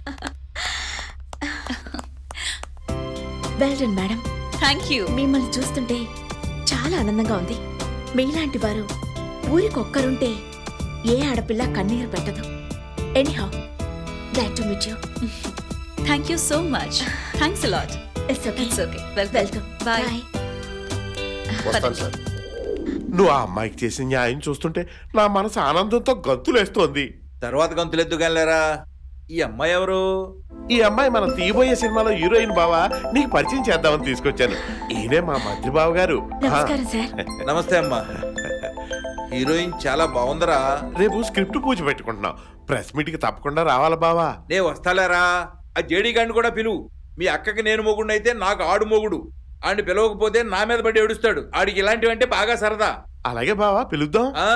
well done madam thank you మిమ్మల్ని చూస్తుంటే చాలా ఆనందంగా ఉంది మీలాంటి వారు ఊరికొక్కరుంటే ఏ ఆడపిల్ల కన్నీరు పెట్టదు anyhow glad to meet you thank you so much thanks lot it's okay it's okay welcome bye వస్తాను సార్ నువ్వు ఆ అమ్మాయికి చేసిన న్యాయం చూస్తుంటే నా మనసు ఆనందంతో గంతులేస్తోంది తర్వాత గంతులెద్దుకెళ్ళారా ఈ అమ్మాయి ఎవరు ఈ అమ్మాయి మనం తీయబోయే సినిమాలో హీరోయిన్ బావా నీకు పరిచయం చేద్దామని తీసుకొచ్చాను ఈయనే మా మంత్రి బావ గారు నమస్కారం సార్ నమస్తే అమ్మా హీరోయిన్ చాలా బాగుందరా రేపు స్క్రిప్ట్ పూజ పెట్టుకుంటున్నాం ప్రెస్ మీట్ కి తప్పకుండా రావాలా బావా నే వస్తాలేరా ఆ జేడీ గాడిని కూడా పిలువు మీ అక్కకి నేను మొగుడు అయితే నాకు ఆడు మొగుడు ఆడిని పిలవకపోతే నా మీద పడి ఏడుస్తాడు ఆడికి ఇలాంటివంటే బాగా సరదా అలాగే బావా పిలుద్దాం ఆ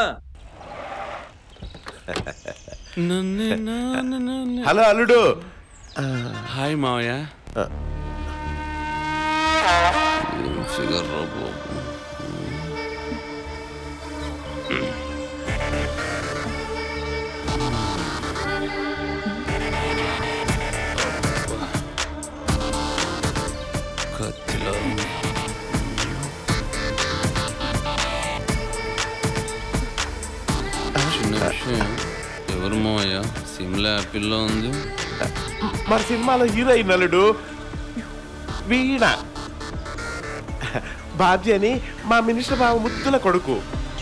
హలో అల్లుడు హాయ్ మావయ్య ఫిగర్ కత్తిలో చిన్న విషయం ఎవరు మావయ్య సిమ్లా యాపిల్లో ఉంది మన సినిమాలో హీరోయిన్ అల్లుడు వీణ బాబ్జీ అని మా మినిస్టర్ బావ ముద్దుల కొడుకు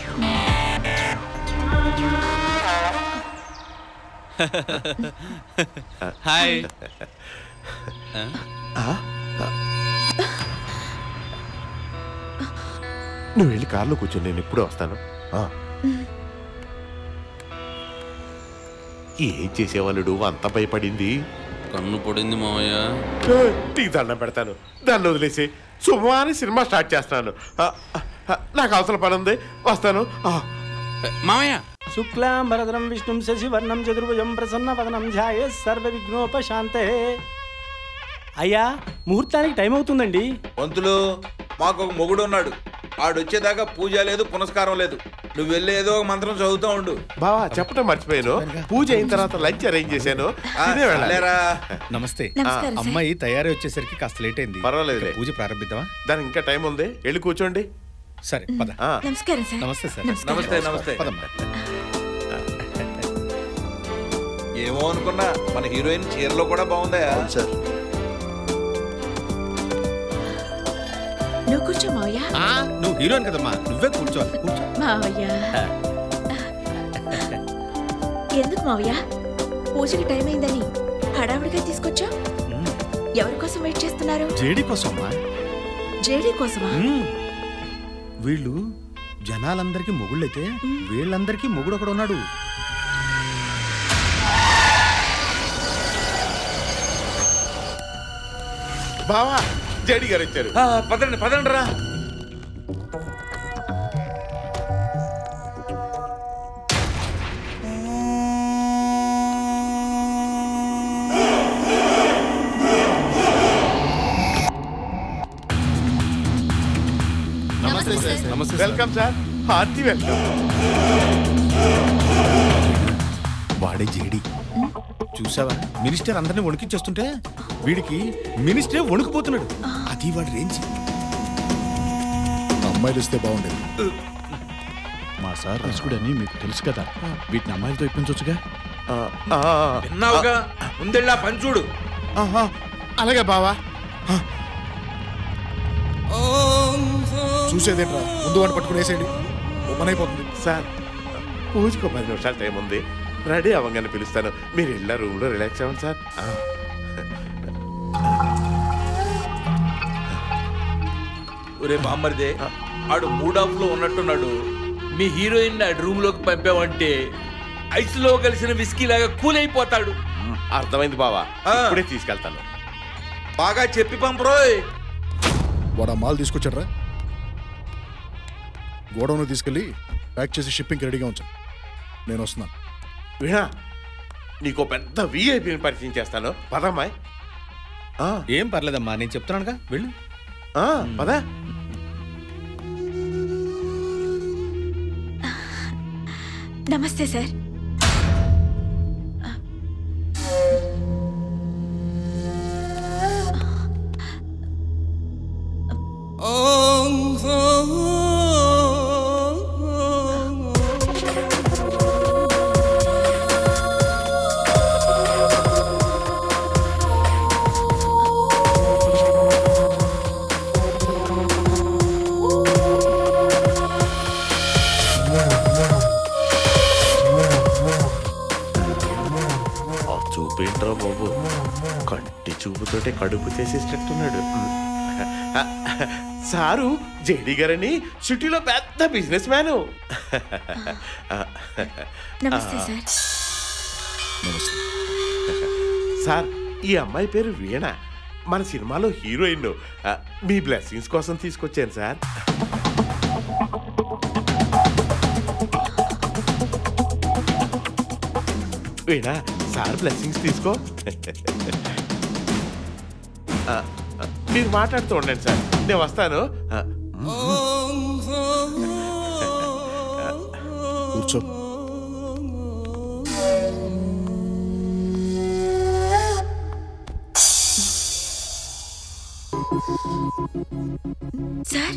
హాయ్ నువ్వు వెళ్ళి కారులో కూర్చో నేను ఇప్పుడే వస్తాను ఆ. ఏం చేసేవాళ్ళుడు అంత భయపడింది కన్ను పడింది మావయ్య ఏ, నీకు దండం పెడతాను దాన్ని వదిలేసి శుభమాని సినిమా స్టార్ట్ చేస్తున్నాను ఆ, ఆ, నాకు అవసరం పని ఉంది వస్తాను ఆ. మావయ్య శుక్లాంబరధరం విష్ణుం శశివర్ణం చతుర్భుజం ప్రసన్న వదనం ధ్యాయ సర్వ విఘ్నోపశాంతే అయ్యా ముహూర్తానికి టైం అవుతుందండి పంతులు మాకు ఒక మొగుడు ఉన్నాడు ఆడొచ్చేదాకా పూజ లేదు పునస్కారం లేదు నువ్వు వెళ్ళి ఏదో ఒక మంత్రం చదువుతూ ఉండు బావా చెప్పడం మర్చిపోయాను పూజ అయిన తర్వాత లంచ్ అరేంజ్ చేశాను ఆ, తినే వెళ్ళాలి. సర్లేరా. నమస్తే నమస్కారం సార్. అమ్మాయి తయారీ వచ్చేసరికి కాస్త లేట్ అయింది పర్వాలేదు ఇక పూజ ప్రారంభిద్దామా దానికి ఇంకా టైం ఉంది వెళ్ళి కూర్చోండి సరే పద నమస్కారం సార్ నమస్తే సార్ నమస్తే నమస్తే పదమ్మా ఏమో అనుకున్నా మన హీరోయిన్ చీరలో కూడా బాగుందా సార్ నువ్వు కూర్చో మావయ్య ఆ, నువ్వు హీరోయిన్ కదమ్మా నువ్వే కూర్చోవాలి కూర్చో మావయ్య ఎందుకు మావయ్య పూజకి టైం అయిందని హడావుడిగా తీసుకొచ్చా ఎవరి కోసం వెయిట్ చేస్తున్నారు జేడీ కోసమ్మా జేడీ కోసమా మ్మ్. వీళ్ళు జనాలందరికీ మొగుళ్ళైతే వీళ్ళందరికీ మొగుడు ఒకడు ఉన్నాడు బావా జేడి గారు వచ్చారు ఆ, పదండి పదండి రా నమస్తే సార్ నమస్తే వెల్కమ్ సార్ హార్టీ వెల్కమ్ వాడే జేడి చూసావా మినిస్టర్ అందరిని వణికిచ్చేస్తుంటే వీడికి మినిస్టరే వణుకుపోతున్నాడు అది వాడి రేంజ్ అమ్మాయిలు ఇస్తే బాగుండేది మా సార్ రసుకుడని మీకు తెలుసు కదా వీటిని అమ్మాయిలతో ఇప్పించవచ్చుగా విన్నావుగా ముందెళ్ళా పని చూడు అలాగే బావా చూసేదేంట్రా ముందు వాడిని పట్టుకుని వేసేయండి ఓపెన్ అయిపోతుంది సార్ పూజకు పది నిమిషాలు టైం ఉంది రెడీ అవ్వగానే పిలుస్తాను మీరు వెళ్ళా రూమ్లో రిలాక్స్ అవ్వండి సార్ ఆ. ఒరే బామ్మరిదే ఆడు మూడ్ ఆఫ్ లో ఉన్నట్టున్నాడు మీ హీరోయిన్ ఆడి రూమ్ లోకి పంపావంటే ఐస్ లో కలిసిన విస్కీ లాగా కూల్ అయిపోతాడు అర్థమైంది బావా ఇప్పుడే తీసుకెళ్తాను బాగా చెప్పి పంపరోయ్ వాడు ఆ మాల్ తీసుకొచ్చాడ్రా గోడౌన్ తీసుకెళ్ళి ప్యాక్ చేసి షిప్పింగ్కి రెడీగా ఉంచాను నేను వస్తున్నాను వీణా నీకు పెద్ద విఐపిని పరిచయం చేస్తాను పదమ్మాయి ఏం పర్లేదమ్మా నేను చెప్తున్నానుగా వెళ్ళు పదా నమస్తే సార్ ఆ చూపేంట్రా బాబు కంటి చూపుతోటే కడుపు చేసేటట్టున్నాడు సారు జేడి గారని సిటీలో పెద్ద బిజినెస్ మ్యాను నమస్తే సార్ సార్ ఈ అమ్మాయి పేరు వీణ మన సినిమాలో హీరోయిన్ ఆ, మీ బ్లెస్సింగ్స్ కోసం తీసుకొచ్చాను సార్ వీణ సార్ బ్లెస్సింగ్స్ తీసుకో ఆ, ఆ, మీరు మాట్లాడుతూ ఉండండి సార్ నేను వస్తాను ఆ, కూర్చో సార్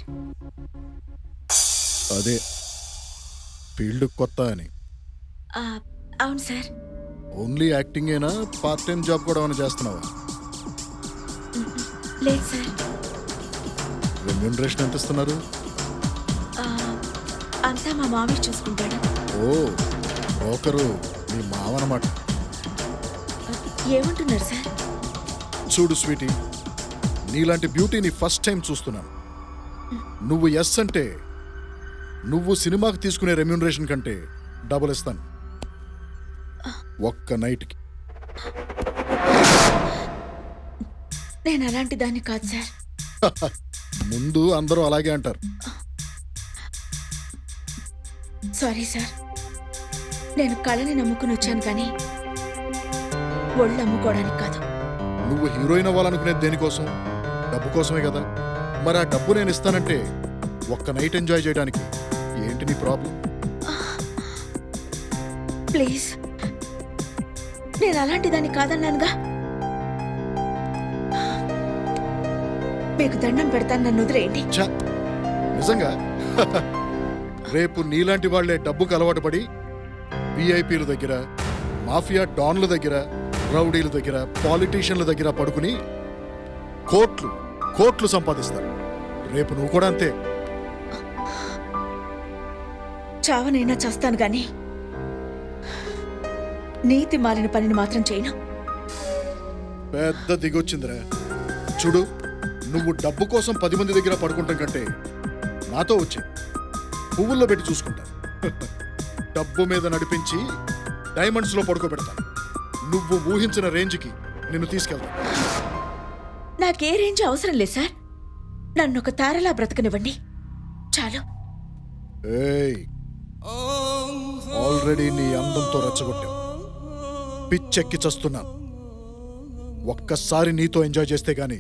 అదే ఫీల్డ్ కొత్త అని ఆ, అవును సార్ ఓన్లీ యాక్టింగేనా పార్ట్ టైం జాబ్ కూడా ఏమైనా చేస్తున్నావా లేదు సార్ రెమ్యూనరేషన్ ఎంత ఇస్తున్నారు ఆ, అంతా మా మామయ్య చూసుకుంటాడు ఓ బ్రోకరు మీ మావనమాట ఏమంటున్నారు సార్ చూడు స్వీటీ నీలాంటి బ్యూటీని ఫస్ట్ టైం చూస్తున్నాను నువ్వు ఎస్ అంటే నువ్వు సినిమాకి తీసుకునే రెమ్యూనరేషన్ కంటే డబుల్ ఇస్తాను ఒక్క నైట్కి నేను అలాంటి దాన్ని కాదు సార్ ముందు అందరూ అలాగే అంటారు సారీ సార్ నేను కళని నమ్ముకుని వచ్చాను కానీ ఒళ్ళు అమ్ముకోవడానికి కాదు నువ్వు హీరోయిన్ అవ్వాలనుకునేది దేనికోసం డబ్బు కోసమే కదా మరి ఆ డబ్బు నేను ఇస్తానంటే ఒక్క నైట్ ఎంజాయ్ చేయడానికి ఏంటి నీ ప్రాబ్లం ప్లీజ్ నేను అలాంటి దాన్ని కాదన్నానుగా మీకు దండం పెడతాను నన్ను వదిలేయండి ఛ! నిజంగా రేపు నీలాంటి వాళ్లే డబ్బుకు అలవాటు పడి విఐపీల దగ్గర మాఫియా డాన్ల దగ్గర రౌడీల దగ్గర పాలిటీషియన్ల దగ్గర పడుకుని కోట్లు కోట్లు సంపాదిస్తారు రేపు నువ్వు కూడా అంతే చావనైనా చేస్తాను గాని నీతి మాలిన పనిని మాత్రం చేయను పెద్ద దిగొచ్చిందిరా చూడు నువ్వు డబ్బు కోసం పది మంది దగ్గర పడుకుంటాం కంటే నాతో వచ్చే పువ్వుల్లో పెట్టి చూసుకుంటా డబ్బు మీద నడిపించి డైమండ్స్లో పడుకోబెడతాను నువ్వు ఊహించిన రేంజ్కి నిన్ను తీసుకెళ్తా నాకే రేంజ్ అవసరం లేదు సార్ నన్ను ఒక తారలా బ్రతకనివ్వండి చాలు ఏయ్ ఆల్రెడీ నీ అందంతో రెచ్చగొట్టావు పిచ్చెక్కి చస్తున్నాను ఒక్కసారి నీతో ఎంజాయ్ చేస్తే గాని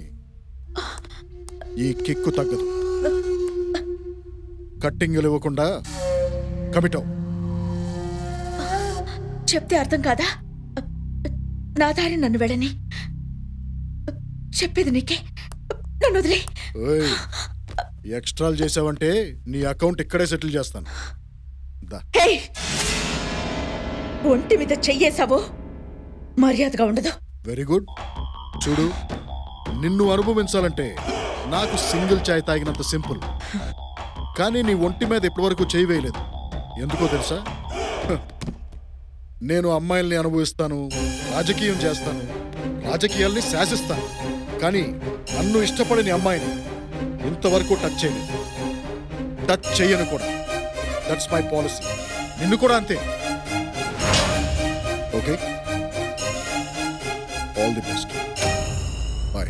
ఈ కిక్కు తగ్గదు కట్టింగులు ఇవ్వకుండా కమిట్ అవు చెప్తే అర్థం కాదా నా దారి నన్ను వెళ్ళని చెప్పేది నీకే నన్ను వదిలే ఏయ్, ఎక్స్ట్రాలు చేసావంటే నీ అకౌంట్ ఇక్కడే సెటిల్ చేస్తాను దా హే ఒంటి మీద చెయ్యేసావో మర్యాదగా ఉండదు వెరీ గుడ్ చూడు నిన్ను అనుభవించాలంటే నాకు సింగిల్ చాయ్ తాగినంత సింపుల్ కానీ నీ ఒంటి మీద ఇప్పటివరకు చేయి వేయలేదు ఎందుకో తెలుసా హ. నేను అమ్మాయిల్ని అనుభవిస్తాను రాజకీయం చేస్తాను రాజకీయాల్ని శాసిస్తాను కానీ నన్ను ఇష్టపడని అమ్మాయిని ఇంతవరకు టచ్ చేయలేదు టచ్ చేయను కూడా దట్స్ మై పాలసీ నిన్ను కూడా అంతే okay all the best bye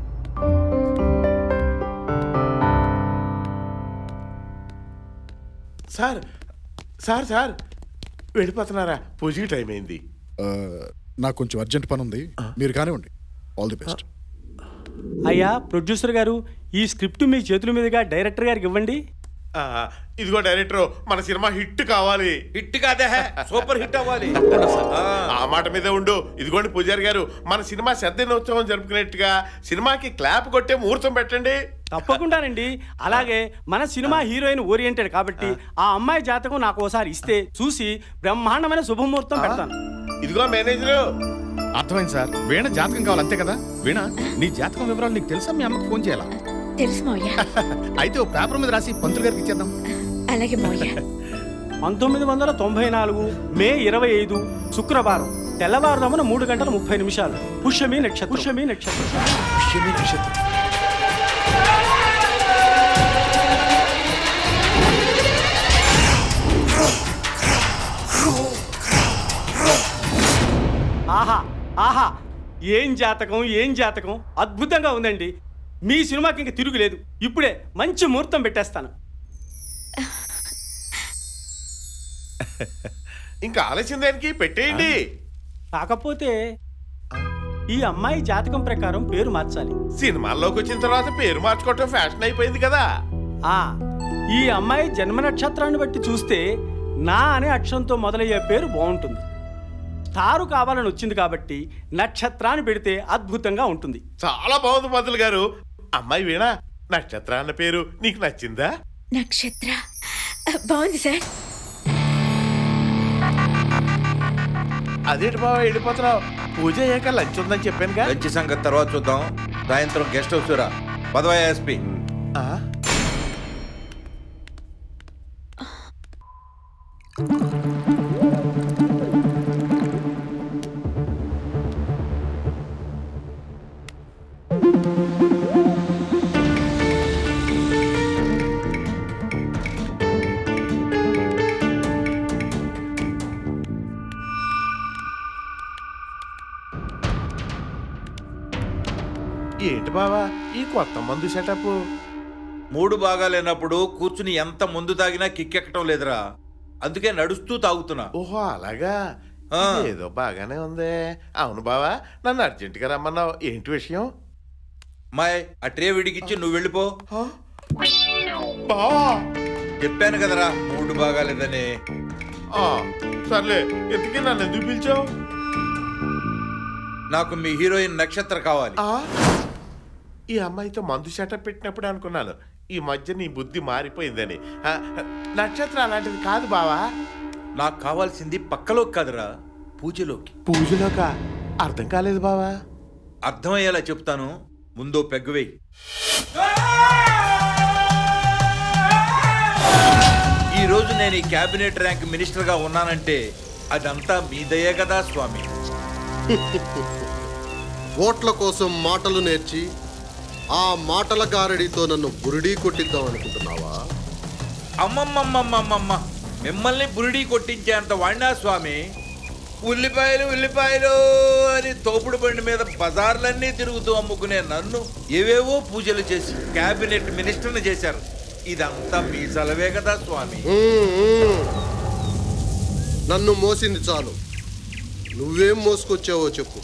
sir sir sir వెళ్ళిపోతున్నారా పూజకి టైం అయింది నాకు కొంచెం అర్జెంట్ పని ఉంది మీరు కానివ్వండి ఆల్ ది బెస్ట్ అయ్యా ప్రొడ్యూసర్ గారు ఈ స్క్రిప్ట్ మీ చేతుల మీదుగా డైరెక్టర్ గారికి ఇవ్వండి ఆ, ఇదిగో డైరెక్టర్ మన సినిమా హిట్ కావాలి హిట్ కాదే సూపర్ హిట్ అవ్వాలి ఆ మాట మీదే ఉండు ఇదిగోండి పూజారి గారు మన సినిమా దినోత్సవం జరుపుకునేట్టుగా సినిమాకి క్లాప్ కొట్టే ముహూర్తం పెట్టండి తప్పకుండానండి అలాగే మన సినిమా హీరోయిన్ ఓరియంటెడ్ కాబట్టి ఆ అమ్మాయి జాతకం నాకు ఒకసారి ఇస్తే చూసి బ్రహ్మాండమైన శుభముహూర్తం పెడతాను ఇదిగో మేనేజరు అర్థమైంది సార్ వీణ జాతకం కావాలి అంతే కదా వీణ నీ జాతకం వివరాలు నీకు తెలుసా మీ అమ్మకి ఫోన్ చేయాలా తెలుసు మౌయ అయితే ఓ పేపర్ మీద రాసి పంతులు గారికి ఇచ్చేద్దాం అలాగే మౌయ పంతొమ్మిది వందల తొంభై నాలుగు మే ఇరవై ఐదు శుక్రవారం తెల్లవారుదామున మూడు గంటల ముప్పై నిమిషాలు పుష్యమి నక్షత్రం పుష్యమి నక్షత్రం పుష్యమి నక్షత్రం ఆహా ఆహా ఏం జాతకం ఏం జాతకం అద్భుతంగా ఉందండి మీ సినిమాకి ఇంక తిరుగులేదు ఇప్పుడే మంచి ముహూర్తం పెట్టేస్తాను ఇంకా ఆలస్యం దానికి పెట్టేయండి కాకపోతే ఈ అమ్మాయి జాతకం ప్రకారం పేరు మార్చాలి సినిమాల్లోకి వచ్చిన తర్వాత పేరు మార్చుకోవటం ఫ్యాషన్ అయిపోయింది కదా ఆ ఈ అమ్మాయి జన్మ నక్షత్రాన్ని బట్టి చూస్తే నా అనే అక్షరంతో మొదలయ్యే పేరు బాగుంటుంది స్టారు కావాలని వచ్చింది కాబట్టి నక్షత్రాన్ని పెడితే అద్భుతంగా ఉంటుంది చాలా బాగుంది పంతులు గారు అమ్మాయి వీణ నక్షత్ర అన్న పేరు నీకు నచ్చిందా నక్షత్ర బాగుంది సార్ అదేంటి బాబా వెళ్ళిపోతున్నావు పూజ అయ్యాక లంచ్ ఉందని చెప్పానుగా మంచి సంగతి తర్వాత చూద్దాం సాయంత్రం గెస్ట్ హౌస్ రా పదవా ఎస్పీ ఏంటి బావా ఈ కొత్త మందు సెటప్ మూడు బాగాలేనప్పుడు కూర్చుని ఎంత ముందు తాగినా కిక్కెక్కటం లేదురా అందుకే నడుస్తూ తాగుతున్నా ఓహో అలాగా ఆ. ఏదో బాగానే ఉంది అవును బావా నన్ను అర్జెంటుగా రమ్మన్నావు ఏంటి విషయం మాయ్ ఆ ట్రే విడికిచ్చి నువ్వు వెళ్ళిపో బావా చెప్పాను కదరా మూడు బాగాలేదని ఆ, సర్లే ఎందుకే నన్ను ఎందుకు పిలిచావు నాకు మీ హీరోయిన్ నక్షత్ర కావాలి ఈ అమ్మాయితో మందు సెటప్ పెట్టినప్పుడు అనుకున్నాను ఈ మధ్య నీ బుద్ధి మారిపోయిందని ఆ, నక్షత్రం అలాంటిది కాదు బావా నాకు కావాల్సింది పక్కలోకి కాదురా పూజలోకి పూజలోకా అర్థం కాలేదు బావా అర్థమయ్యేలా చెప్తాను ముందో పెగ్గువేయి ఈ రోజు నేను ఈ క్యాబినెట్ ర్యాంక్ మినిస్టర్ గా ఉన్నానంటే అదంతా మీ దయే కదా స్వామి ఓట్ల కోసం మాటలు నేర్చి ఆ మాటల గారడితో నన్ను బురిడీ కొట్టిద్దాం అనుకుంటున్నావా అమ్మమ్మమ్మమ్మమ్మ మిమ్మల్ని బురిడీ కొట్టించేంత వాడినా స్వామి ఉల్లిపాయలు ఉల్లిపాయలు అని తోపుడు బండి మీద బజార్లన్నీ తిరుగుతూ అమ్ముకునే నన్ను ఏవేవో పూజలు చేసి క్యాబినెట్ మినిస్టర్ని చేశారు ఇదంతా మీ సెలవే కదా స్వామి మ్మ్, మ్మ్. నన్ను మోసింది చాలు నువ్వేం మోసుకొచ్చావో చెప్పు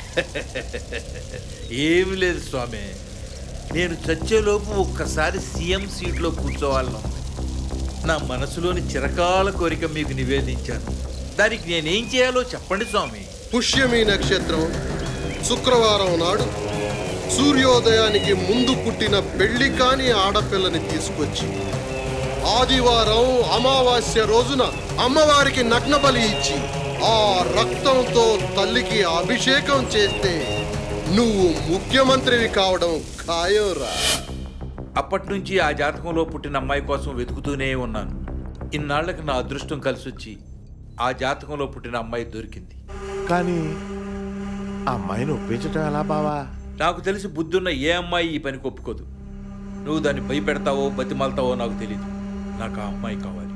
ఏమి లేదు స్వామి నేను చచ్చేలోపు ఒక్కసారి సీఎం సీట్లో కూర్చోవాలను నా మనసులోని చిరకాల కోరిక మీకు నివేదించాను దానికి నేనేం చేయాలో చెప్పండి స్వామి పుష్యమి నక్షత్రం శుక్రవారం నాడు సూర్యోదయానికి ముందు పుట్టిన పెళ్లి కాని ఆడపిల్లని తీసుకొచ్చి ఆదివారం అమావాస్య రోజున అమ్మవారికి నగ్న బలి ఇచ్చి ఆ రక్తంతో తల్లికి అభిషేకం చేస్తే నువ్వు ముఖ్యమంత్రివి కావడం ఖాయంరా అప్పటి నుంచి ఆ జాతకంలో పుట్టిన అమ్మాయి కోసం వెతుకుతూనే ఉన్నాను ఇన్నాళ్లకు నా అదృష్టం కలిసి వచ్చి ఆ జాతకంలో పుట్టిన అమ్మాయి దొరికింది కానీ ఆ అమ్మాయిని ఒప్పించటం ఎలా బావా నాకు తెలిసి బుద్ధున్న ఏ అమ్మాయి ఈ పనికి ఒప్పుకోదు నువ్వు దాన్ని భయపెడతావో బతిమాలతావో నాకు తెలియదు నాకు ఆ అమ్మాయి కావాలి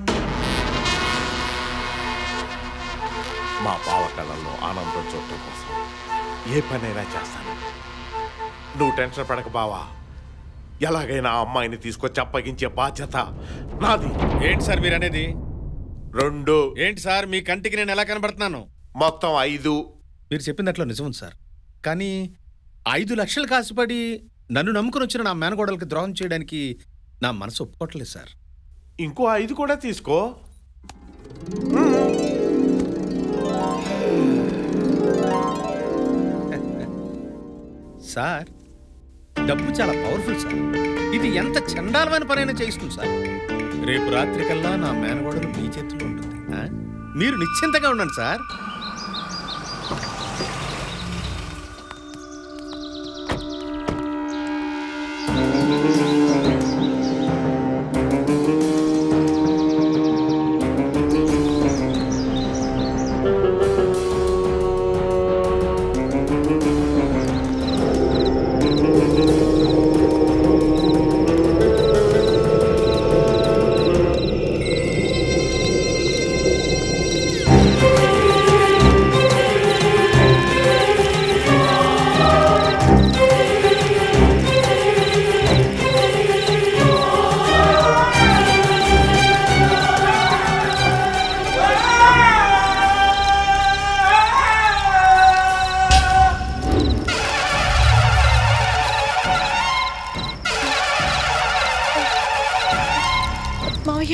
మా బావ కళల్లో ఆనందం చూడటం కోసం ఏ పనైనా చేస్తాను నువ్వు టెన్షన్ పడక బావా ఎలాగైనా ఆ అమ్మాయిని తీసుకొచ్చి అప్పగించే బాధ్యత నాది ఏంటి సార్ మీరు అనేది రెండు ఏంటి సార్ మీ కంటికి నేను ఎలా కనబడుతున్నాను మొత్తం ఐదు మీరు చెప్పినట్లు నిజం సార్ కానీ ఐదు లక్షలు కాసుపడి నన్ను నమ్ముకుని వచ్చిన నా మేనగోడలకి ద్రోహం చేయడానికి నా మనసు ఒప్పుకోవట్లేదు సార్ ఇంకో ఐదు కూడా తీసుకో సార్ డబ్బు చాలా పవర్ఫుల్ సార్ ఇది ఎంత చండాలమైన పనైనా చేయిస్తుంది సార్ రేపు రాత్రి కల్లా నా మేనగోడలు మీ చేతిలో ఉంటుంది ఆ? మీరు నిశ్చింతగా ఉండండి సార్ మావయ్య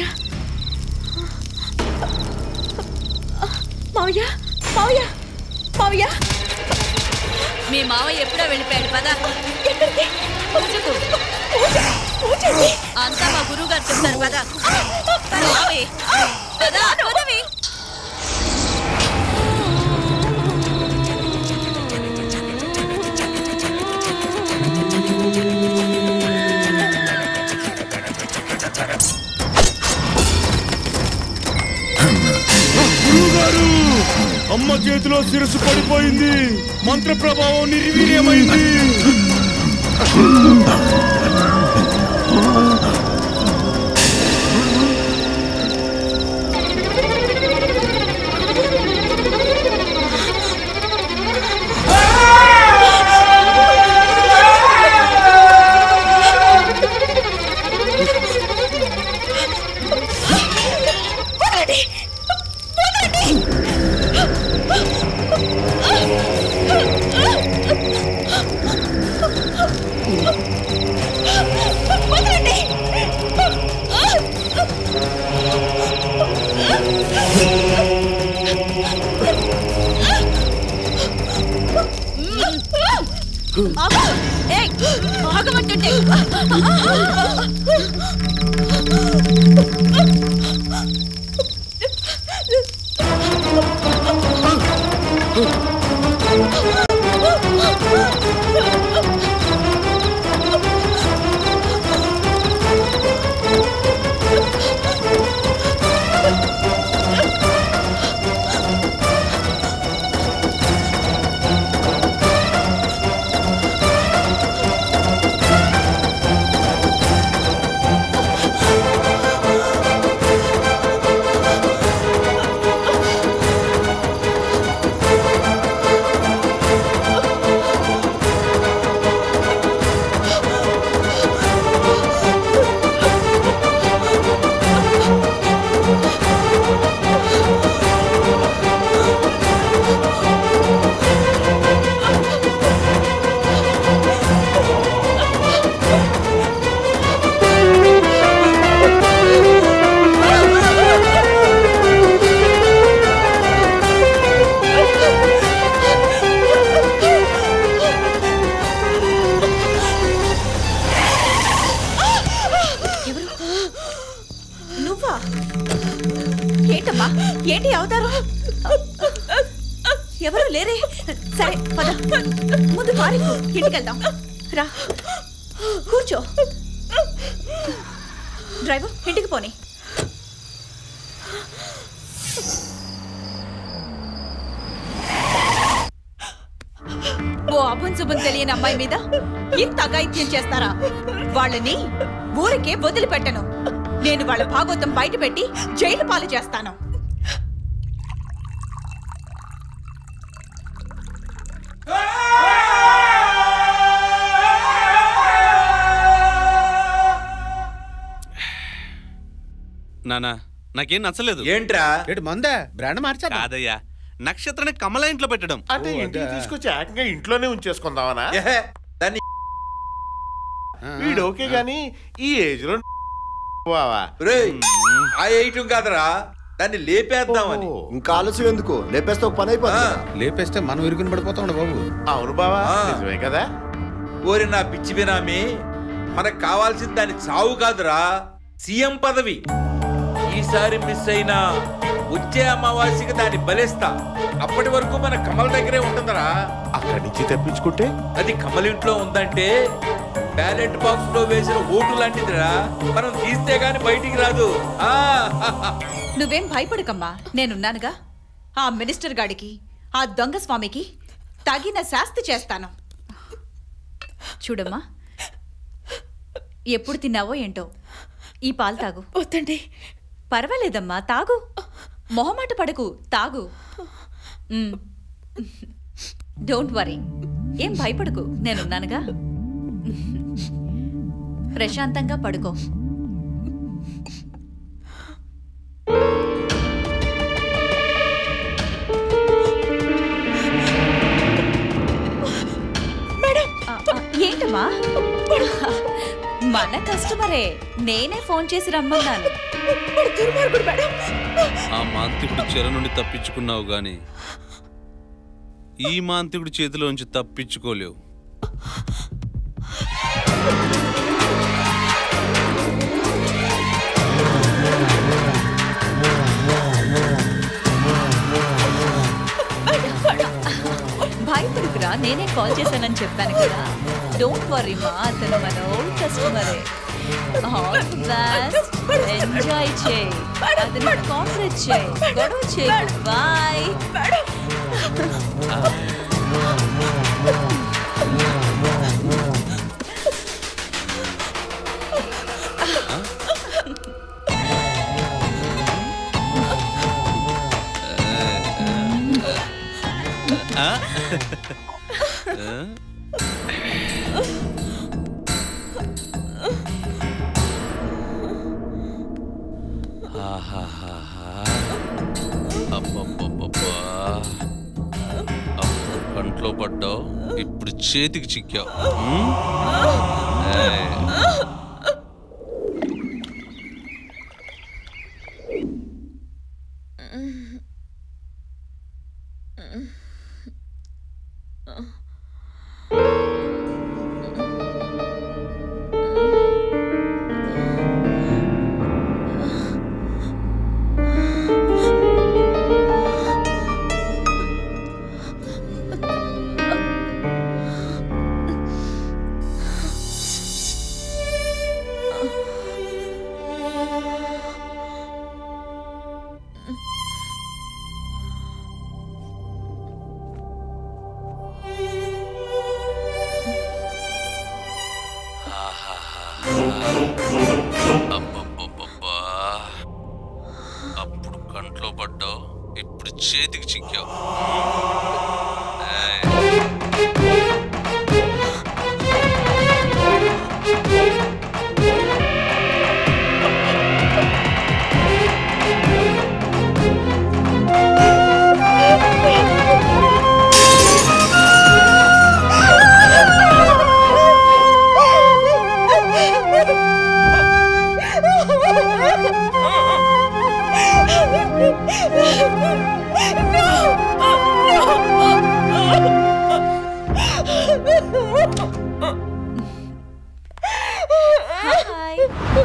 మావయ్య మావయ్య మావయ్య మీ మావయ్య ఎప్పుడో వెళ్ళిపోయాడు పదా ఎక్కడికి పూజకు అంతా మా గురువు గారు చెప్తారు పదా మావయ్య పదా పదవి గురువుగారు అమ్మ చేతిలో శిరస్సు పడిపోయింది మంత్ర ప్రభావం నిర్వీర్యమైంది వదలండి! వదలండి! ఆగు! ఏయ్, ఆగమంటుంటే. నువ్వా ఏంటమ్మా ఏంటి అవతారం ఎవరు లేరే సరే పద ముందు కారు ఎక్కు, ఇంటికి వెళ్దాం రా కూర్చో డ్రైవర్ ఇంటికి పోనీ శుభం తెలియని అమ్మాయి మీద ఇంత అఘాయిత్యం చేస్తారా వాళ్ళని ఊరికే వదిలిపెట్టను నేను వాళ్ళ భాగోతం బయట పెట్టి జైలు పాలు చేస్తాను నానా నాకేం నచ్చలేదు ఏంట్రా మందే బ్రాండ్ మార్చా కాదయ్యా నక్షత్రాన్ని కమల ఇంట్లో పెట్టడం అంటే ఇంటికి తీసుకొచ్చి ఏకంగా ఇంట్లోనే ఉంచేసుకుందామనా దాన్ని వీడు ఓకే గాని ఈ ఏజ్ లో బావా రేయ్, ఆ వేయటం కాదురా దాన్ని లేపేద్దామని ఇంకా ఆలస్యం ఎందుకు లేపేస్తే ఒక పని అయిపోతుంది కదా. లేపేస్తే మనం ఇరుకుని పడిపోతాం బాబు అవును బావా నిజమే కదా ఓరి నా పిచ్చి బినామి మనకు కావాల్సింది దాని చావు కాదురా సీఎం పదవి ఈసారి మిస్ అయినా వచ్చే అమావాస్యకి దాన్ని బలేస్తా అప్పటి వరకు మన కమల దగ్గరే ఉంటుందిరా అక్కడి నుంచి తప్పించుకుంటే అది కమల ఇంట్లో ఉందంటే బ్యాలెట్ బాక్స్ లో వేసిన ఓటు లాంటిదిరా మనం తీస్తే గాని బయటికి రాదు ఆ నువ్వేం భయపడకమ్మా నేనున్నానుగా ఆ మినిస్టర్ గాడికి ఆ దొంగ స్వామికి తగిన శాస్తి చేస్తాను చూడమ్మా ఎప్పుడు తిన్నావో ఏంటో ఈ పాలు తాగు వద్దండి పర్వాలేదమ్మా తాగు మొహమాట పడకు తాగు డోంట్ వరీ ఏం భయపడకు నేనున్నానుగా ప్రశాంతంగా పడుకో ఆ, ఆ, ఏంటమ్మా మన కస్టమరే నేనే ఫోన్ చేసి రమ్మన్నాను ఆ మాంత్రికుడి చెర నుండి తప్పించుకున్నావు గాని ఈ మాంత్రికుడి చేతిలోంచి తప్పించుకోలేవు భయపడుకురా నేనే కాల్ చేశానని చెప్పాను కదా డోంట్ వరీ మా అతను మన ఓల్డ్ కస్టమరే ఆల్ ది బెస్ట్ ఎంజాయ్ చేయి అతను కాపరేట్ చేయి గొడవ చేయి బాయ్ ఆ? ఆ? ఆహాహాహా. అబ్బబ్బబ్బబ్బా. అప్పుడు కంట్లో పడ్డావు ఇప్పుడు చేతికి చిక్కావు ఉమ్? ఏయ్. అబ్బబ్బబ్బబ్బా. అప్పుడు కంట్లో పడ్డావు ఇప్పుడు చేతికి చిక్కావు ఏయ్. హాయ్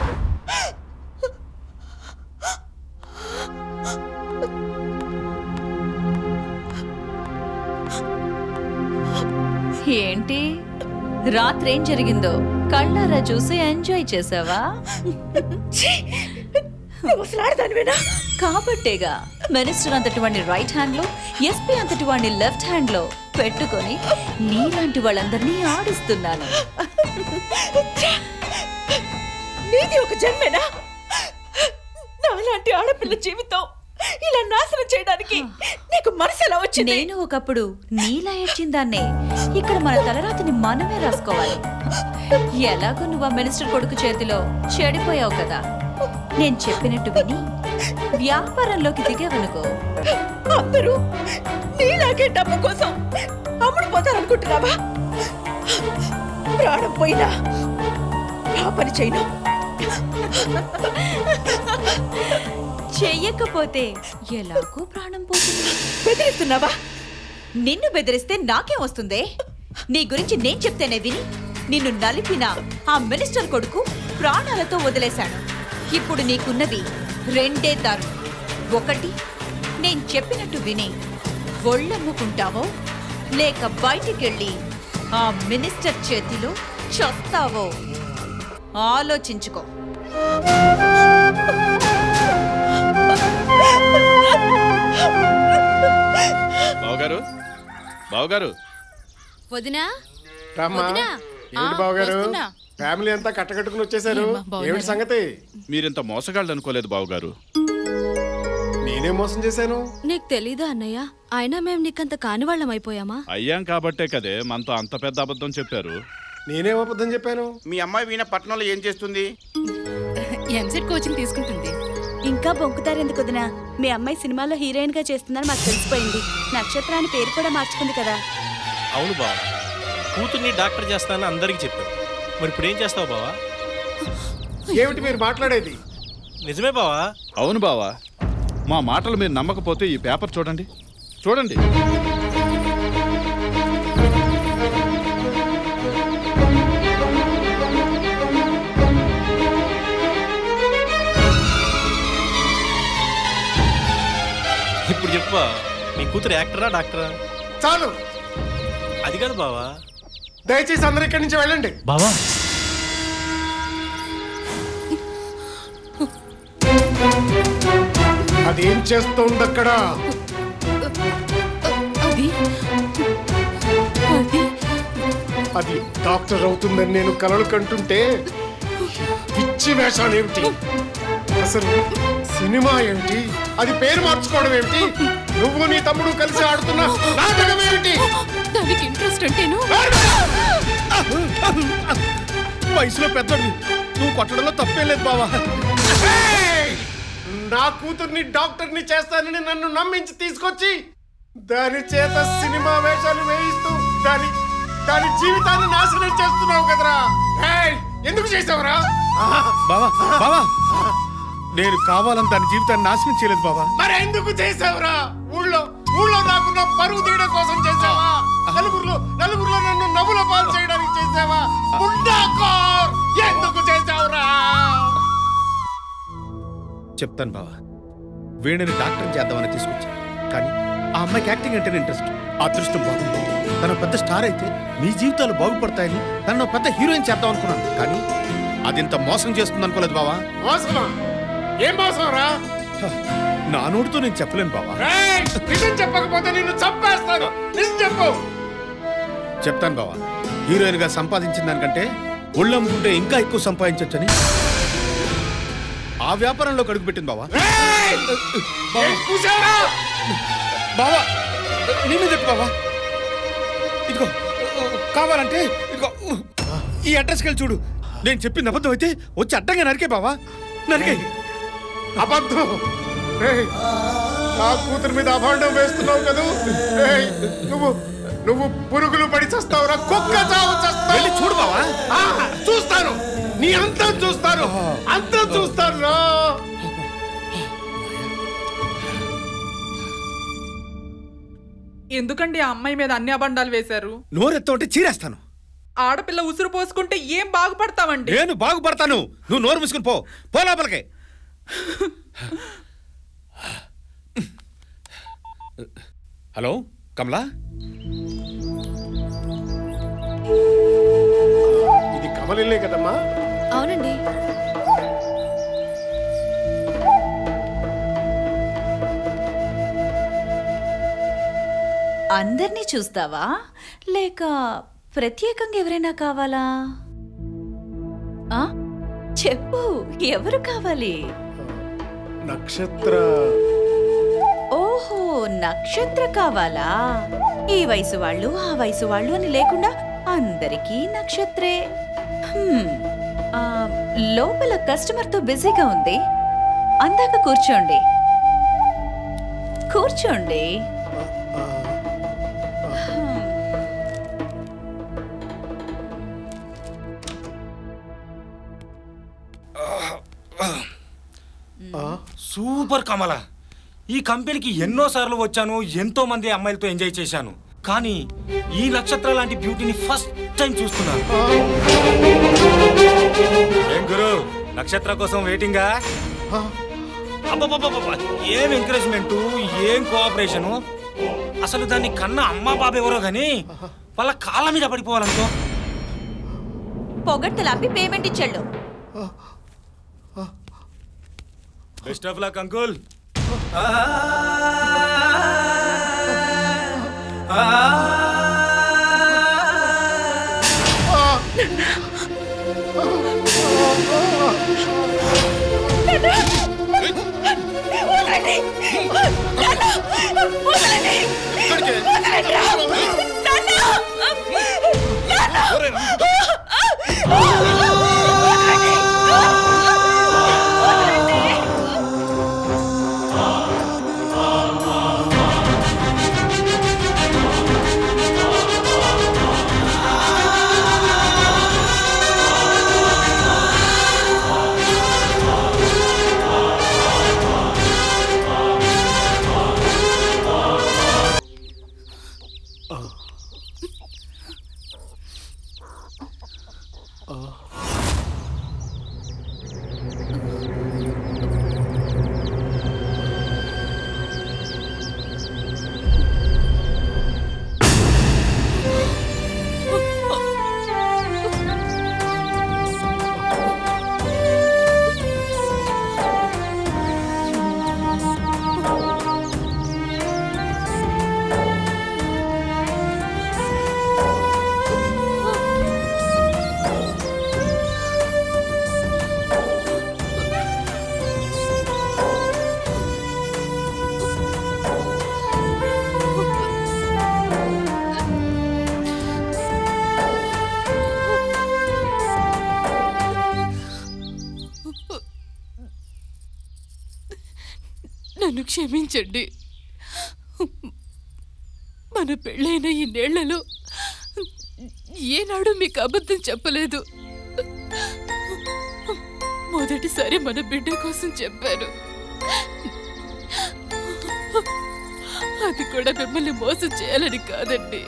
ఏంటి రాత్రి ఏం జరిగిందో కళ్ళారా చూసి ఎంజాయ్ చేసావా కాబట్టేగా మినిస్టర్ అంతటి వాడిని రైట్ హ్యాండ్ లో ఎస్పీ అంతటి వాడిని లెఫ్ట్ హ్యాండ్ లో పెట్టుకొని నీలాంటి వాళ్ళందరినీ ఆడిస్తున్నాను నీది ఒక జన్మేనా నాలాంటి ఆడపిల్ల జీవితం ఇలా నాశనం చేయడానికి నీకు మనసు ఎలా వచ్చింది నేను ఒకప్పుడు నీలా ఏడ్చిందాన్నే ఇక్కడ మన తలరాతిని మనమే రాసుకోవాలి ఎలాగో నువ్వు ఆ మినిస్టర్ కొడుకు చేతిలో చెడిపోయావు కదా నేను చెప్పినట్టు విని వ్యాపారంలోకి దిగావనుకో అందరూ నీలాగే డబ్బు కోసం అమ్ముడు పోతారనుకుంటున్నావా ప్రాణం పోయినా ఆ పని చేయను చెయ్యకపోతే ఎలాగో ప్రాణం పోతుంది బెదిరిస్తున్నావా నిన్ను బెదిరిస్తే నాకేం వస్తుందే నీ గురించి నేను చెప్తేనే విని నిన్ను నలిపిన ఆ మినిస్టర్ కొడుకు ప్రాణాలతో వదిలేశాను ఇప్పుడు నీకున్నవి రెండే దారు ఒకటి నేను చెప్పినట్టు విని ఒళ్ళమ్ముకుంటావో లేక బయటికెళ్ళి ఆ మినిస్టర్ చేతిలో చస్తావో ఆలోచించుకో బావగారు బావగారు వదినా రామ్మా వదినా? ఏంటి ఆ, బావగారు వస్తున్నా. ఫ్యామిలీ అంతా కట్టకట్టుకుని వచ్చేసారు ఏమ్మా, బాగున్నారా? ఏమిటి సంగతి మీరింత మోసగాళ్ళు అనుకోలేదు బావగారు నేనే మోసం చేశాను నీకు తెలీదా అన్నయ్య అయినా మేము నీకంత కానివాళ్ళం అయిపోయామా అయ్యాం కాబట్టే కదే మనతో అంత పెద్ద అబద్ధం చెప్పారు నేనేం అబద్ధం చెప్పాను మీ అమ్మాయి వీణ పట్టణంలో ఏం చేస్తుంది ఎంసెట్ కోచింగ్ తీసుకుంటుంది ఇంకా బొంకుతారు ఎందుకు వదినా మీ అమ్మాయి సినిమాలో హీరోయిన్ గా చేస్తుందని మాకు తెలిసిపోయింది నక్షత్రాన్ని పేరు కూడా మార్చుకుంది కదా అవును బావ కూతుర్ని డాక్టర్ చేస్తానని అందరికీ చెప్పావు మరి ఇప్పుడు ఏం చేస్తావు బావా ఏమిటి మీరు మాట్లాడేది నిజమే బావా అవును బావా మా మాటలు మీరు నమ్మకపోతే ఈ పేపర్ చూడండి చూడండి ఇప్పుడు చెప్పు బావ, నీ కూతురు యాక్టరా డాక్టరా చాలు అది కాదు బావా దయచేసి అందరు ఇక్కడి నుంచి వెళ్ళండి బావా అదేం చేస్తోంది అక్కడ అది అది అది డాక్టర్ అవుతుందని నేను కలలు కంటుంటే పిచ్చి వేషాలు ఏమిటి అసలు సినిమా ఏమిటి అది పేరు మార్చుకోవడం ఏమిటి నువ్వు నీ తమ్ముడు కలిసి ఆడుతున్న నాటకం ఏమిటి దానికి ఇంట్రెస్ట్ అంటేను వయసులో పెద్దోడివి నువ్వు కొట్టడంలో తప్పేం లేదు బావా ఏయ్! నా కూతుర్ని డాక్టర్ని చేస్తానని నన్ను నమ్మించి తీసుకొచ్చి దాని చేత సినిమా వేషాలు వేయిస్తూ దాని దాని జీవితాన్ని నాశనం చేస్తున్నావు కదరా ఏయ్! ఎందుకు చేసావురా బావా బావా నేను కావాలని దాని జీవితాన్ని నాశనం చేయలేదు బావా మరి ఎందుకు చేసావురా ఊళ్ళో ఊళ్ళో నాకున్న పరువు తీయడం కోసం చేసావా నలుగురిలో నలుగురిలో నన్ను నవ్వుల పాలు చేయడానికి చేసావా ముండాకోర్! ఎందుకు చేసావురా చెప్తాను బావా వీణని డాక్టర్ చేద్దామని తీసుకొచ్చా కానీ ఆ అమ్మాయికి యాక్టింగ్ అంటేనే ఇంట్రెస్ట్ అదృష్టం బాగుంది తన పెద్ద స్టార్ అయితే మీ జీవితాలు బాగుపడతాయని తనను పెద్ద హీరోయిన్ చేద్దాం అనుకున్నాను కానీ అది ఇంత మోసం చేస్తుంది అనుకోలేదు బావా మోసమా ఏం మోసం రా నా నోటితో నేను చెప్పలేను బావా ఏయ్! నిజం చెప్పకపోతే నిన్ను చంపేస్తాను నిజం చెప్పు చెప్తాను బావా హీరోయిన్ గా సంపాదించిన దానికంటే ఒళ్ళమ్ముకుంటే ఇంకా ఎక్కువ సంపాదించొచ్చని ఆ వ్యాపారంలో కడుగు పెట్టింది బావా ఏం కూసావురా? బావా నీ మీద ఎట్టు బావా ఇదిగో కావాలంటే ఇదిగో ఈ అడ్రస్కి వెళ్ళి చూడు నేను చెప్పింది అబద్ధం అయితే వచ్చి అడ్డంగా నరికే బావా నరికే అబద్ధం ఏయ్! నా కూతురు మీద అభాండం వేస్తున్నావు కదూ ఏయ్! నువ్వు నువ్వు పురుగులు పడి చస్తావురా కుక్క చావు చస్తావు చూడు బావా చూస్తాను నీ అంతం చూస్తాను అంతం చూస్తాను రా ఎందుకండి ఆ అమ్మాయి మీద అన్ని అబండాలు వేశారు నోరెత్తో ఉంటే చీరేస్తాను ఆడపిల్ల ఉసురు పోసుకుంటే ఏం బాగుపడతామండి నేను బాగుపడతాను నువ్వు నోరు మూసుకుని పో పో లోపలికి హలో కమలా ఇది కమలిల్లే కదమ్మా అవునండి అందరినీ చూస్తావా లేక ప్రత్యేకంగా ఎవరైనా కావాలా ఆ? చెప్పు ఎవరు కావాలి నక్షత్ర ఓహో నక్షత్ర కావాలా ఈ వయసు వాళ్ళు ఆ వయసు వాళ్ళు అని లేకుండా అందరికీ నక్షత్రే హ్మ్. ఆ, లోపల కస్టమర్తో బిజీగా ఉంది అందాక కూర్చోండి కూర్చోండి హ్మ్. సూపర్ కమల ఈ కంపెనీకి ఎన్నో సార్లు వచ్చాను ఎంతో మంది అమ్మాయిలతో ఎంజాయ్ చేశాను కానీ ఈ నక్షత్ర లాంటి బ్యూటీని ఫస్ట్ టైం చూస్తున్నాను ఏం గురు నక్షత్ర కోసం వెయిటింగా అబ్బబ్బబ్బబ్బబ్బ, ఏం ఎంకరేజ్మెంట్ ఏం కోఆపరేషను అసలు దాన్ని కన్నా అమ్మా బాబు ఎవరో గాని వాళ్ళ కాళ్ళ మీద పడిపోవాలనుకో పొగట్టలాపి పేమెంట్ ఇచ్చాడు బెస్ట్ ఆఫ్ లక్ అంకుల్ నన్ను క్షమించండి మన పెళ్ళైన ఈ నేళ్లలో ఏనాడు మీకు అబద్ధం చెప్పలేదు మొదటిసారి మన బిడ్డ కోసం చెప్పాను అది కూడా మిమ్మల్ని మోసం చేయాలని కాదండి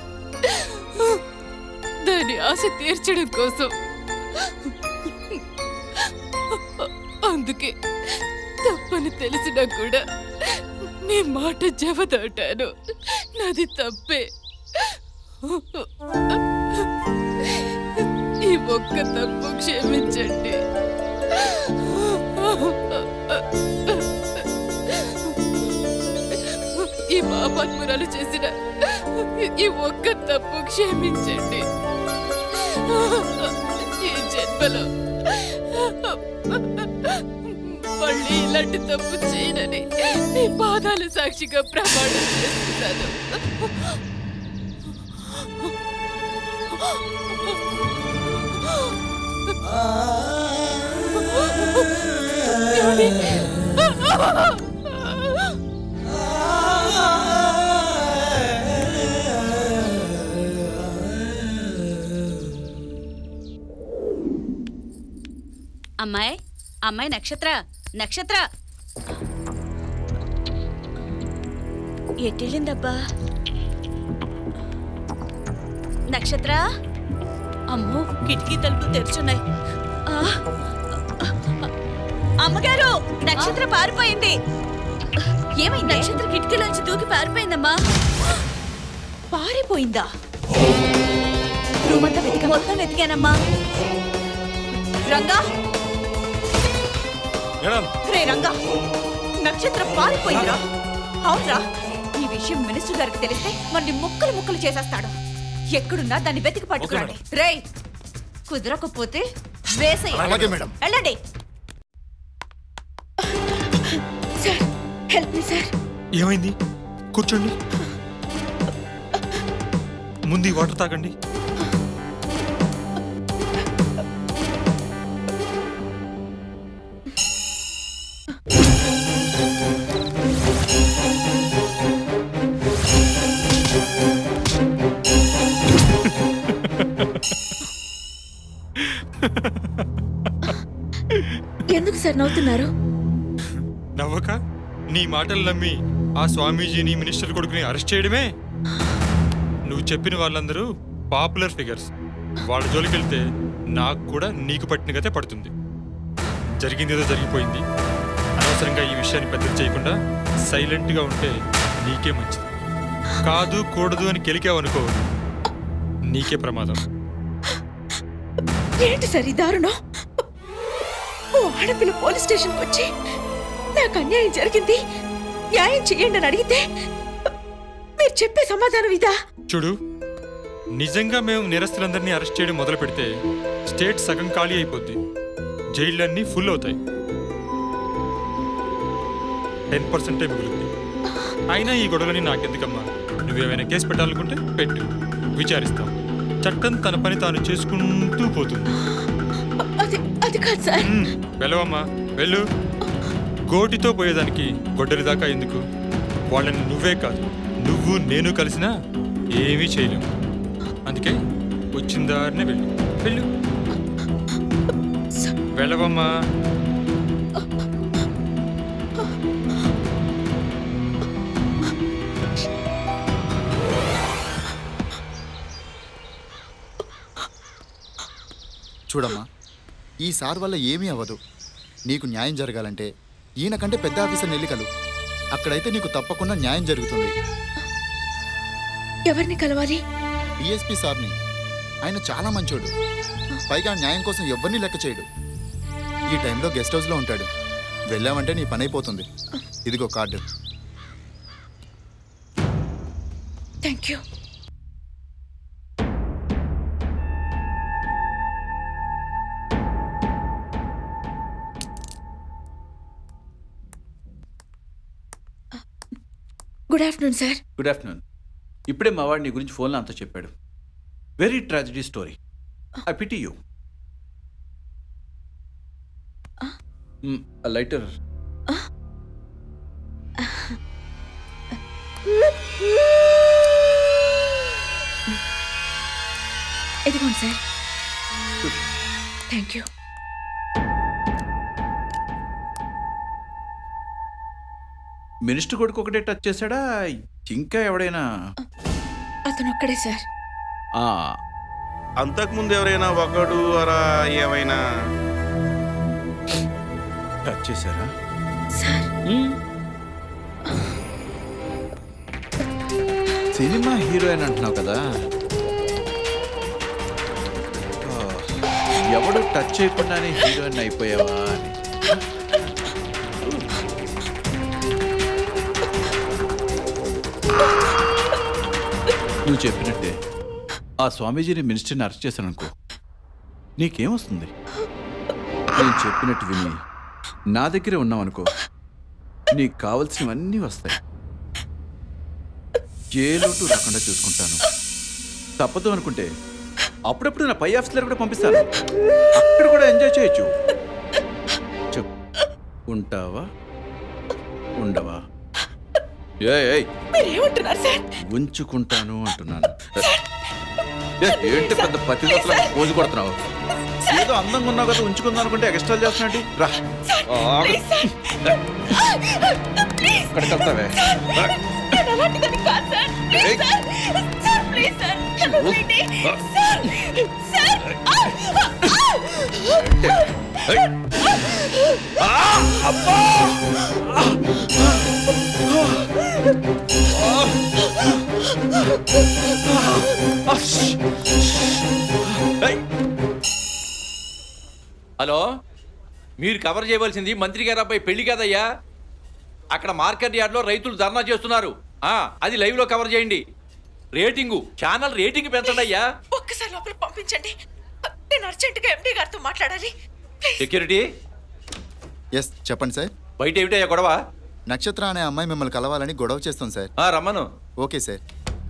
దాని ఆశ తీర్చడం కోసం అందుకే తప్పని తెలిసినా కూడా మీ మాట జవదాటాను నాది తప్పే ఈ ఒక్క తప్పు క్షమించండి ఈ పాపాత్మురాలు చేసిన ఈ ఒక్క తప్పు క్షమించండి ఈ జన్మలో మళ్ళీ ఇలాంటి తప్పు చేయనని మీ పాదాల సాక్షిగా ప్రమాణం చేస్తున్నాను అమ్మాయి అమ్మాయి నక్షత్ర నక్షత్ర ఎట్టెళ్ళిందబ్బా నక్షత్ర అమ్మో కిటికీ తలుపులు తెరుచున్నాయి ఆ, అమ్మగారు నక్షత్ర పారిపోయింది ఏమైంది నక్షత్ర కిటికీలోంచి దూకి పారిపోయిందమ్మా పారిపోయిందా రూమ్ అంతా వెతికా మొత్తం వెతికానమ్మా రంగా మేడం రే రంగా నక్షత్రం పారిపోయిందిరా అవునరా నీ విషయం మినిస్టర్ గారికి తెలిస్తే మన్ని ముక్కలు ముక్కలు చేసేస్తాడు ఎక్కడున్నా దాన్ని వెతికి పట్టుకురండి రేయ్ కుదరకపోతే వేసేయ్ అలాగే మేడం. వెళ్ళండి సార్ హెల్ప్ మీ సార్ ఏమైంది కూర్చోండి ముందు ఈ వాటర్ తాగండి ఎందుకు సార్ నవ్వుతున్నారు నవ్వక నీ మాటలు నమ్మి ఆ స్వామీజీని మినిస్టర్ కొడుకుని అరెస్ట్ చేయడమే నువ్వు చెప్పిన వాళ్ళందరూ పాపులర్ ఫిగర్స్ వాళ్ళ జోలికి వెళ్తే నాకు కూడా నీకు పట్టిన గతే పడుతుంది జరిగింది ఏదో జరిగిపోయింది అనవసరంగా ఈ విషయాన్ని పెద్దది చేయకుండా సైలెంట్గా ఉంటే నీకే మంచిది కాదు కూడదు అని కెలికావనుకో నీకే ప్రమాదం ఏంటి సార్ ఈ దారుణం ఓ ఆడపిల్ల పోలీస్ స్టేషన్కి వచ్చి నాకు అన్యాయం జరిగింది న్యాయం చేయండి అని అడిగితే మీరు చెప్పే సమాధానం ఇదా చూడు నిజంగా మేము నిరస్తులందరినీ అరెస్ట్ చేయడం మొదలు పెడితే స్టేట్ సగం ఖాళీ అయిపోద్ది జైళ్ళన్నీ ఫుల్ అవుతాయి టెన్ పర్సెంటే మిగులుద్ది అయినా ఈ గొడవలని నాకెందుకమ్మా నువ్వేమైనా కేసు పెట్టాలనుకుంటే పెట్టు విచారిస్తాం చట్టం తన పని తాను చేసుకుంటూ పోతుంది అది అది కాదు సార్ వెళ్ళవమ్మా వెళ్ళు గోటితో పోయేదానికి గొడ్డలి దాకా ఎందుకు వాళ్ళని నువ్వే కాదు నువ్వు నేను కలిసినా ఏమీ చేయలేము అందుకే వచ్చిన దారినే వెళ్ళు వెళ్ళు వెళ్ళవమ్మా చూడమ్మా ఈ సార్ వల్ల ఏమీ అవ్వదు నీకు న్యాయం జరగాలంటే ఈయన కంటే పెద్ద ఆఫీసర్ నెల్లికలు అక్కడైతే నీకు తప్పకుండా న్యాయం జరుగుతుంది ఎవరిని కలవాలి డిఎస్పీ సార్ని ఆయన చాలా మంచోడు పైగా న్యాయం కోసం ఎవరిని లెక్క చేయడు ఈ టైంలో గెస్ట్ హౌస్లో ఉంటాడు వెళ్ళామంటే నీ పని అయిపోతుంది ఇదిగో card thank you good afternoon sir good afternoon ఇప్పుడే మా వాడు నీ గురించి ఫోన్లో అంతా చెప్పాడు very tragedy story I pity you lighter ఇదిగోండి సార్ థ్యాంక్ యూ మినిస్టర్ కొడుకు ఒకటే టచ్ చేశాడా ఇంకా ఎవడైనా అతను ఒక్కడే సార్ ఆ, అంతకుముందు ఎవరైనా ఒకడు అరా ఏమైనా టచ్ చేశారా సార్ సినిమా హీరోయిన్ అంటున్నావు కదా ఆ, ఎవడు టచ్ చేయకుండానే హీరోయిన్ అయిపోయావా అని నువ్వు చెప్పినట్టే ఆ స్వామీజీని మినిస్టర్ని అరెస్ట్ చేశాను అనుకో నీకేమొస్తుంది నేను చెప్పినట్టు విని నా దగ్గరే ఉన్నావనుకో నీకు కావలసినవన్నీ వస్తాయి ఏ లోటు రాకుండా చూసుకుంటాను తప్పదు అనుకుంటే అప్పుడప్పుడు నా పై ఆఫీసర్ కూడా పంపిస్తాను అక్కడ కూడా ఎంజాయ్ చేయొచ్చు చెప్పు ఉంటావా ఉండవా ఏయ్, ఏయ్ మీరేమంటున్నారు సార్ ఉంచుకుంటాను అంటున్నాను ఏ, ఏంటి పెద్ద పతివ్రతల పోజు కొడుతున్నావు ఏదో అందంగా ఉన్నావు కదా ఉంచుకుందాం అనుకుంటే ఎక్స్ట్రా చేస్తున్నాంటి రా ఆగు. ఇక్కడికి వెళ్తావే రా. నేను అలాంటిదని కాదు సార్ ప్లీజ్ ఏయ్. సార్ సార్ ప్లీజ్ సార్ నన్ను వదిలేయండి. సార్ సార్ ఆ! ఏయ్. ఆ, అబ్బా! ఆ, ష్. ఏయ్. హలో మీరు కవర్ చేయవలసింది మంత్రి గారి అబ్బాయి పెళ్లి కదయ్యా అక్కడ మార్కెట్ యార్డ్లో రైతులు ధర్నా చేస్తున్నారు ఆ, అది లైవ్ లో కవర్ చేయండి రేటింగు ఛానల్ రేటింగ్ పెంచండి అయ్యా ఒక్కసారి లోపల పంపించండి నేను అర్జెంటుగా ఎండి గారితో మాట్లాడాలి సెక్యూరిటీ ఎస్ చెప్పండి సార్ బయట ఏమిటయ్యా గొడవ నక్షత్ర అనే అమ్మాయి మిమ్మల్ని కలవాలని గొడవ చేస్తాం సార్ ఆ, రమ్మను ఓకే సార్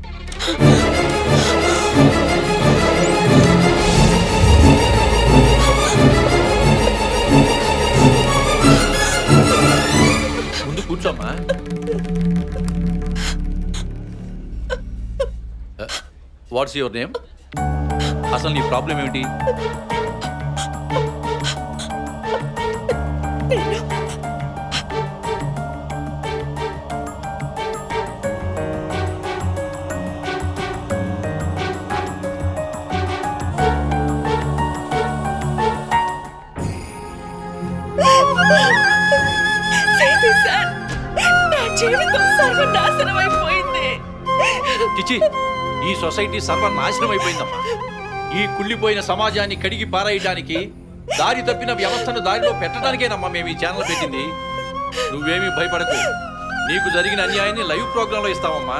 ముందు కూర్చోమ్మా వాట్స్ యువర్ నేమ్ అసలు నీ ప్రాబ్లం ఏమిటి సేతు సార్ నా జీవితం సర్వనాశనం అయిపోయింది చిచి ఈ సొసైటీ సర్వనాశనం అయిపోయిందమ్మా ఈ కుళ్ళిపోయిన సమాజాన్ని కడిగి పారేయడానికి దారి తప్పిన వ్యవస్థను దారిలో పెట్టడానికేనమ్మా మేము ఈ ఛానల్ పెట్టింది నువ్వేమీ భయపడకు నీకు జరిగిన అన్యాయాన్ని లైవ్ ప్రోగ్రాంలో ఇస్తామమ్మా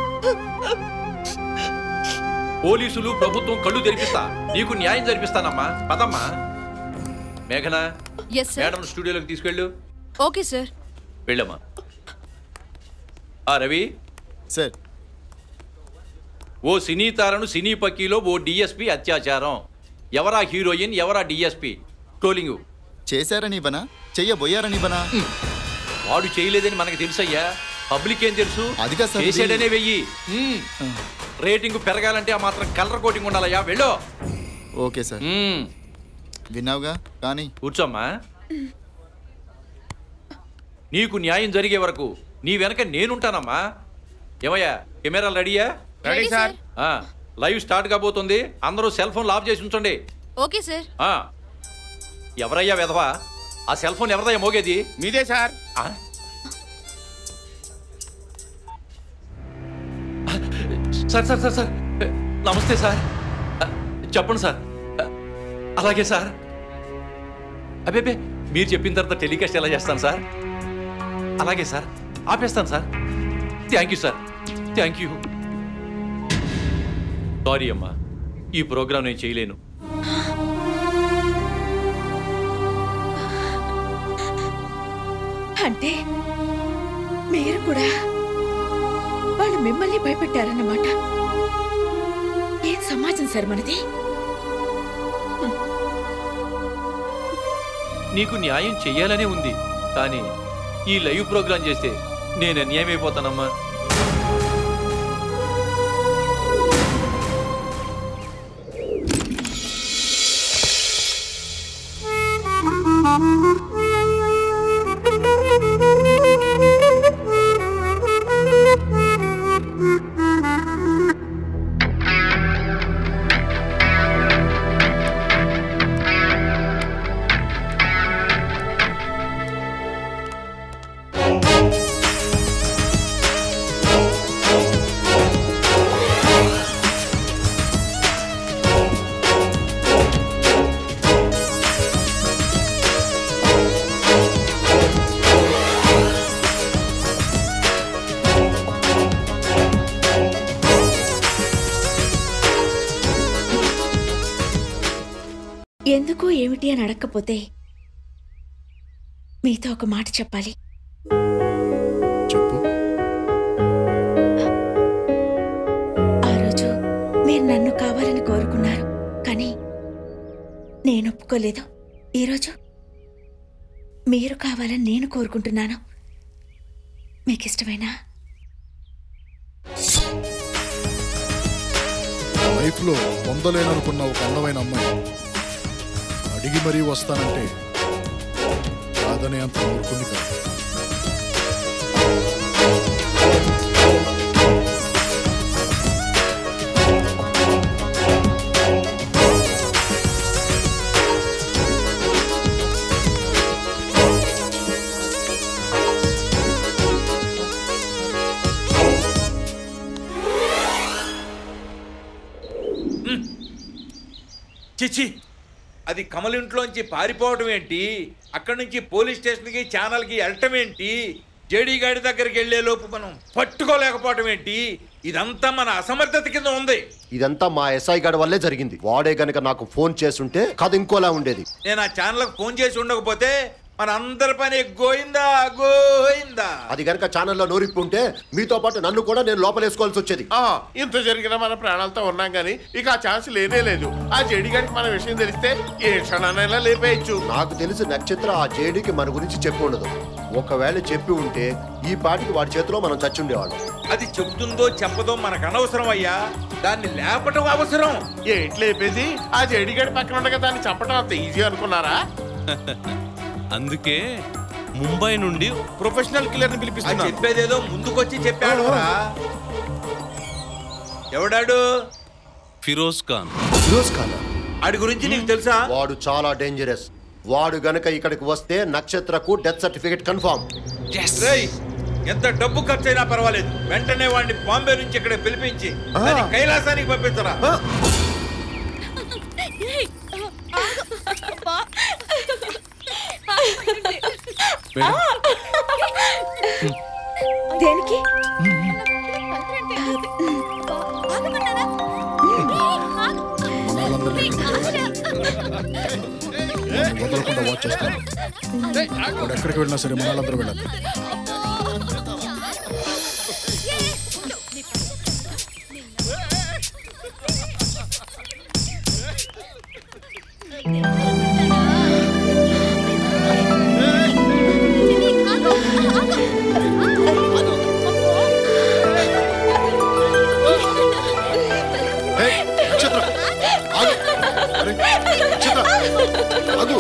పోలీసులు ప్రభుత్వం కళ్ళు తెరిపిస్తా నీకు న్యాయం జరిపిస్తానమ్మా పదమ్మా మేఘన ఎస్ సార్ మేడం స్టూడియోలోకి తీసుకెళ్ళు ఓకే సార్ వెళ్ళమ్మా ఆ రవి సార్ ఓ సినీ తారను సినీ పక్కీలో ఓ డిఎస్పి అత్యాచారం ఎవరా హీరోయిన్ ఎవరా డిఎస్పి ట్రోలింగ్ చేశారని ఇవ్వనా చెయ్యబోయారని ఇవ్వనా వాడు చేయలేదని మనకు తెలుసయ్యా పబ్లిక్ ఏం తెలుసు అది కాదు సార్, ఇది- చేసాడనే వెయ్యి మ్మ్. రేటింగ్ పెరగాలంటే ఆ మాత్రం కలర్ కోటింగ్ ఉండాలయ్యా వెళ్ళు ఓకే సార్ విన్నావుగా కానీ కూర్చోమ్మా నీకు న్యాయం జరిగే వరకు నీ వెనక నేనుంటానమ్మా ఏమయ్యా కెమెరాలు రెడీయా రెడీ సార్. ఆ, లైవ్ స్టార్ట్ కాబోతుంది అందరూ సెల్ ఫోన్ ఆఫ్ చేసి ఉంచండి ఓకే సార్ ఆ, ఎవరయ్యా వెధవా ఆ సెల్ ఫోన్ ఎవరిదయ్యా మోగేది మీదే sir sir sir sir sir నమస్తే సార్ చెప్పండి సార్ అలాగే సార్ అబ్బే మీరు చెప్పిన తర్వాత టెలికాస్ట్ ఎలా చేస్తాను సార్ అలాగే సార్ ఆపేస్తాను sir thank you sir thank you sorry అమ్మా ఈ ప్రోగ్రాం నేను చేయలేను అంటే మీరు కూడా వాళ్ళు మిమ్మల్ని భయపెట్టారన్నమాట ఏం సమాజం సార్ మనది నీకు న్యాయం చెయ్యాలనే ఉంది కానీ ఈ లైవ్ ప్రోగ్రాం చేస్తే నేను అన్యాయం అయిపోతానమ్మా ఎందుకు ఏమిటి అని అడగకపోతే మీతో ఒక మాట చెప్పాలి చెప్పు ఆ రోజు మీరు నన్ను కావాలని కోరుకున్నారు కానీ నేను ఒప్పుకోలేదు ఈరోజు మీరు కావాలని నేను కోరుకుంటున్నాను మీకు ఇష్టమేనా లైఫ్లో పొందలేననుకున్న ఒక అందమైన అమ్మాయి అడిగి మరీ వస్తానంటే కాదనే అంత ఊరుకుంది కాదు చిచ్చి అది కమలింట్లోంచి పారిపోవడం ఏంటి అక్కడి నుంచి పోలీస్ స్టేషన్కి ఛానల్కి వెళ్ళటం ఏంటి జేడీ గాడి దగ్గరికి వెళ్లే లోపు మనం పట్టుకోలేకపోవటం ఏంటి ఇదంతా మన అసమర్థత కింద ఉంది ఇదంతా మా ఎస్ఐ గారి వల్లే జరిగింది వాడే గనక నాకు ఫోన్ చేస్తుంటే కథ ఇంకోలా ఉండేది నేను ఆ ఛానల్కి ఫోన్ చేసి ఉండకపోతే మన అందరి పని గోయిందా గోయిందా అది గనక ఛానల్లో నోరిప్పి ఉంటే మీతో పాటు నన్ను కూడా నేను లోపలేసుకోవాల్సి వచ్చేది ఆ, ఇంత జరిగినా మన ప్రాణాలతో ఉన్నాం కానీ ఇక ఆ ఛాన్స్ లేనే లేదు ఆ జేడి గారికి మన విషయం తెలిస్తే ఏ క్షణానైనా లేపేయచ్చు నాకు తెలిసి నక్షత్ర ఆ జేడీకి మన గురించి చెప్పి ఉండదు ఒకవేళ చెప్పి ఉంటే ఈ పాటికి వాడి చేతిలో మనం చచ్చుండేవాళ్ళం అది చెబుతుందో చెప్పదో మనకు అనవసరం అయ్యా దాన్ని లేపటం అవసరం ఏంటి లేపేది ఆ జేడి గారి పక్కన ఉండగా దాన్ని చంపడం అంత ఈజీ అనుకున్నారా అందుకే ముంబై నుండి ప్రొఫెషనల్ కిల్లర్ ని అది పిలిపిస్తున్నా చెప్పేదేదో ముందుకొచ్చి చెప్పాడు రా. ఎవడాడు ఫిరోజ్ ఖాన్ ఫిరోజ్ ఖాన్ ఆడి గురించి నీకు తెలుసా వాడు చాలా డేంజరస్ వాడు గనక ఇక్కడికి వస్తే నక్షత్రకు డెత్ సర్టిఫికేట్ కన్ఫర్మ్ రేయ్, ఎంత డబ్బు ఖర్చు అయినా పర్వాలేదు వెంటనే వాడిని బాంబే నుంచి ఇక్కడ పిలిపించి దాన్ని కైలాసానికి పంపించరా దేనికి వదలకుండా వాచ్ చేస్తాను వాడు ఎక్కడికి వెళ్ళినా సరే మనాలందరూ వెళ్ళాలి ఏయ్, నక్షత్ర ఆగు అరే, నక్షత్ర ఆగు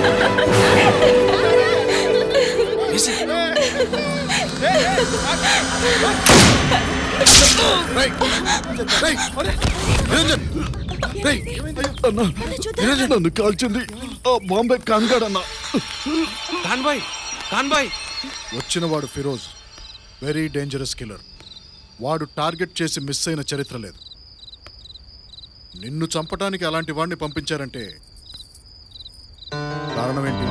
రేయ్, రేయ్, నిరంజన్ రేయ్, అన్నా నిరంజన్ నన్ను కాల్చింది ఆ బాంబే కాన్గాడ్ అన్నా కాన్బాయ్ కాన్బాయ్ వచ్చిన వాడు ఫిరోజ్ వెరీ డేంజరస్ కిల్లర్ వాడు టార్గెట్ చేసి మిస్ అయిన చరిత్ర లేదు నిన్ను చంపటానికి అలాంటి వాడిని పంపించారంటే కారణం ఏంటి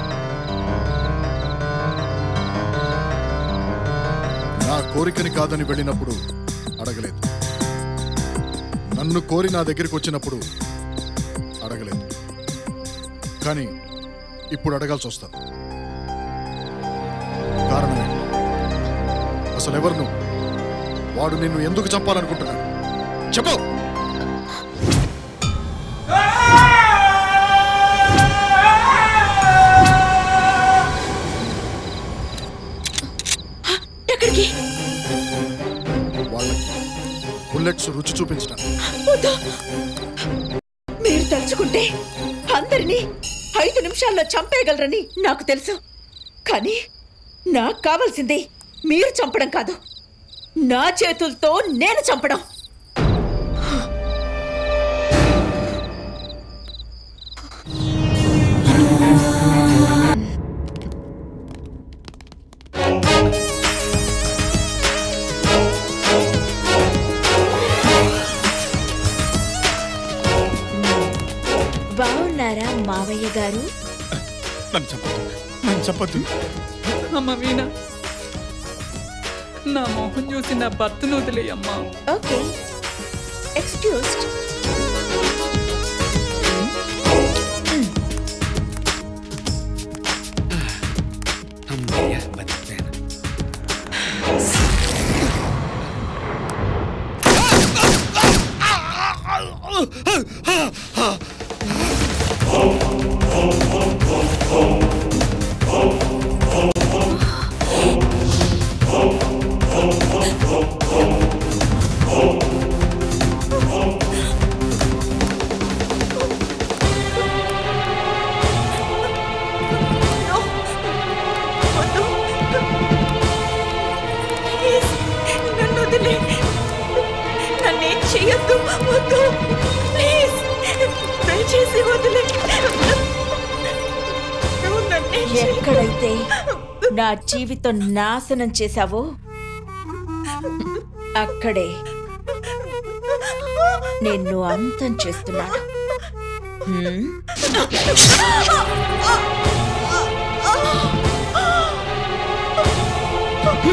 నా కోరికని కాదని వెళ్ళినప్పుడు అడగలేదు నన్ను కోరి నా దగ్గరికి వచ్చినప్పుడు అడగలేదు కానీ ఇప్పుడు అడగాల్సి వస్తుంది కారణం ఏంటి అసలు ఎవరు నువ్వు వాడు నిన్ను ఎందుకు చంపాలనుకుంటున్నాడు చెప్పు ఎక్కడికి వాళ్ళకి బుల్లెట్స్ రుచి చూపించడం వద్దు. మీరు తలుచుకుంటే అందరినీ ఐదు నిమిషాల్లో చంపేయగలరని నాకు తెలుసు కానీ నాకు కావాల్సింది మీరు చంపడం కాదు నా చేతులతో నేను చంపడం బాగున్నారా మావయ్య గారు నన్ను చెప్పద్దు నన్ను చెప్పద్దు అమ్మ వీణ నా మొహం చూసి నా భర్తను వదిలేయమ్మా ఓకే ఎక్స్క్యూజ్డ్ ప్లీజ్ నన్ను వదిలే నన్నేం చెయ్యొద్దు వద్దు ప్లీజ్ దయచేసి వదిలే నువ్వు నన్నేం ఎక్కడైతే నా జీవితం నాశనం చేశావో అక్కడే నిన్ను అంతం చేస్తున్నాను హ్మ్?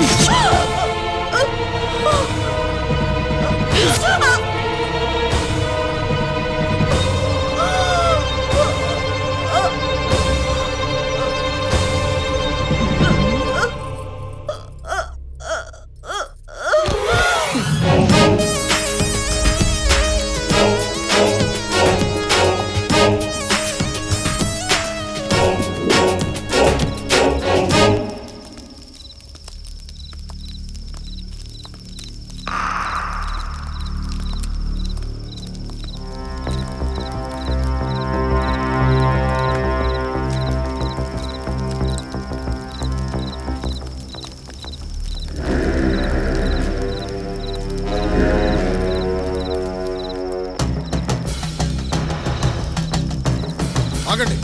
ఆగండి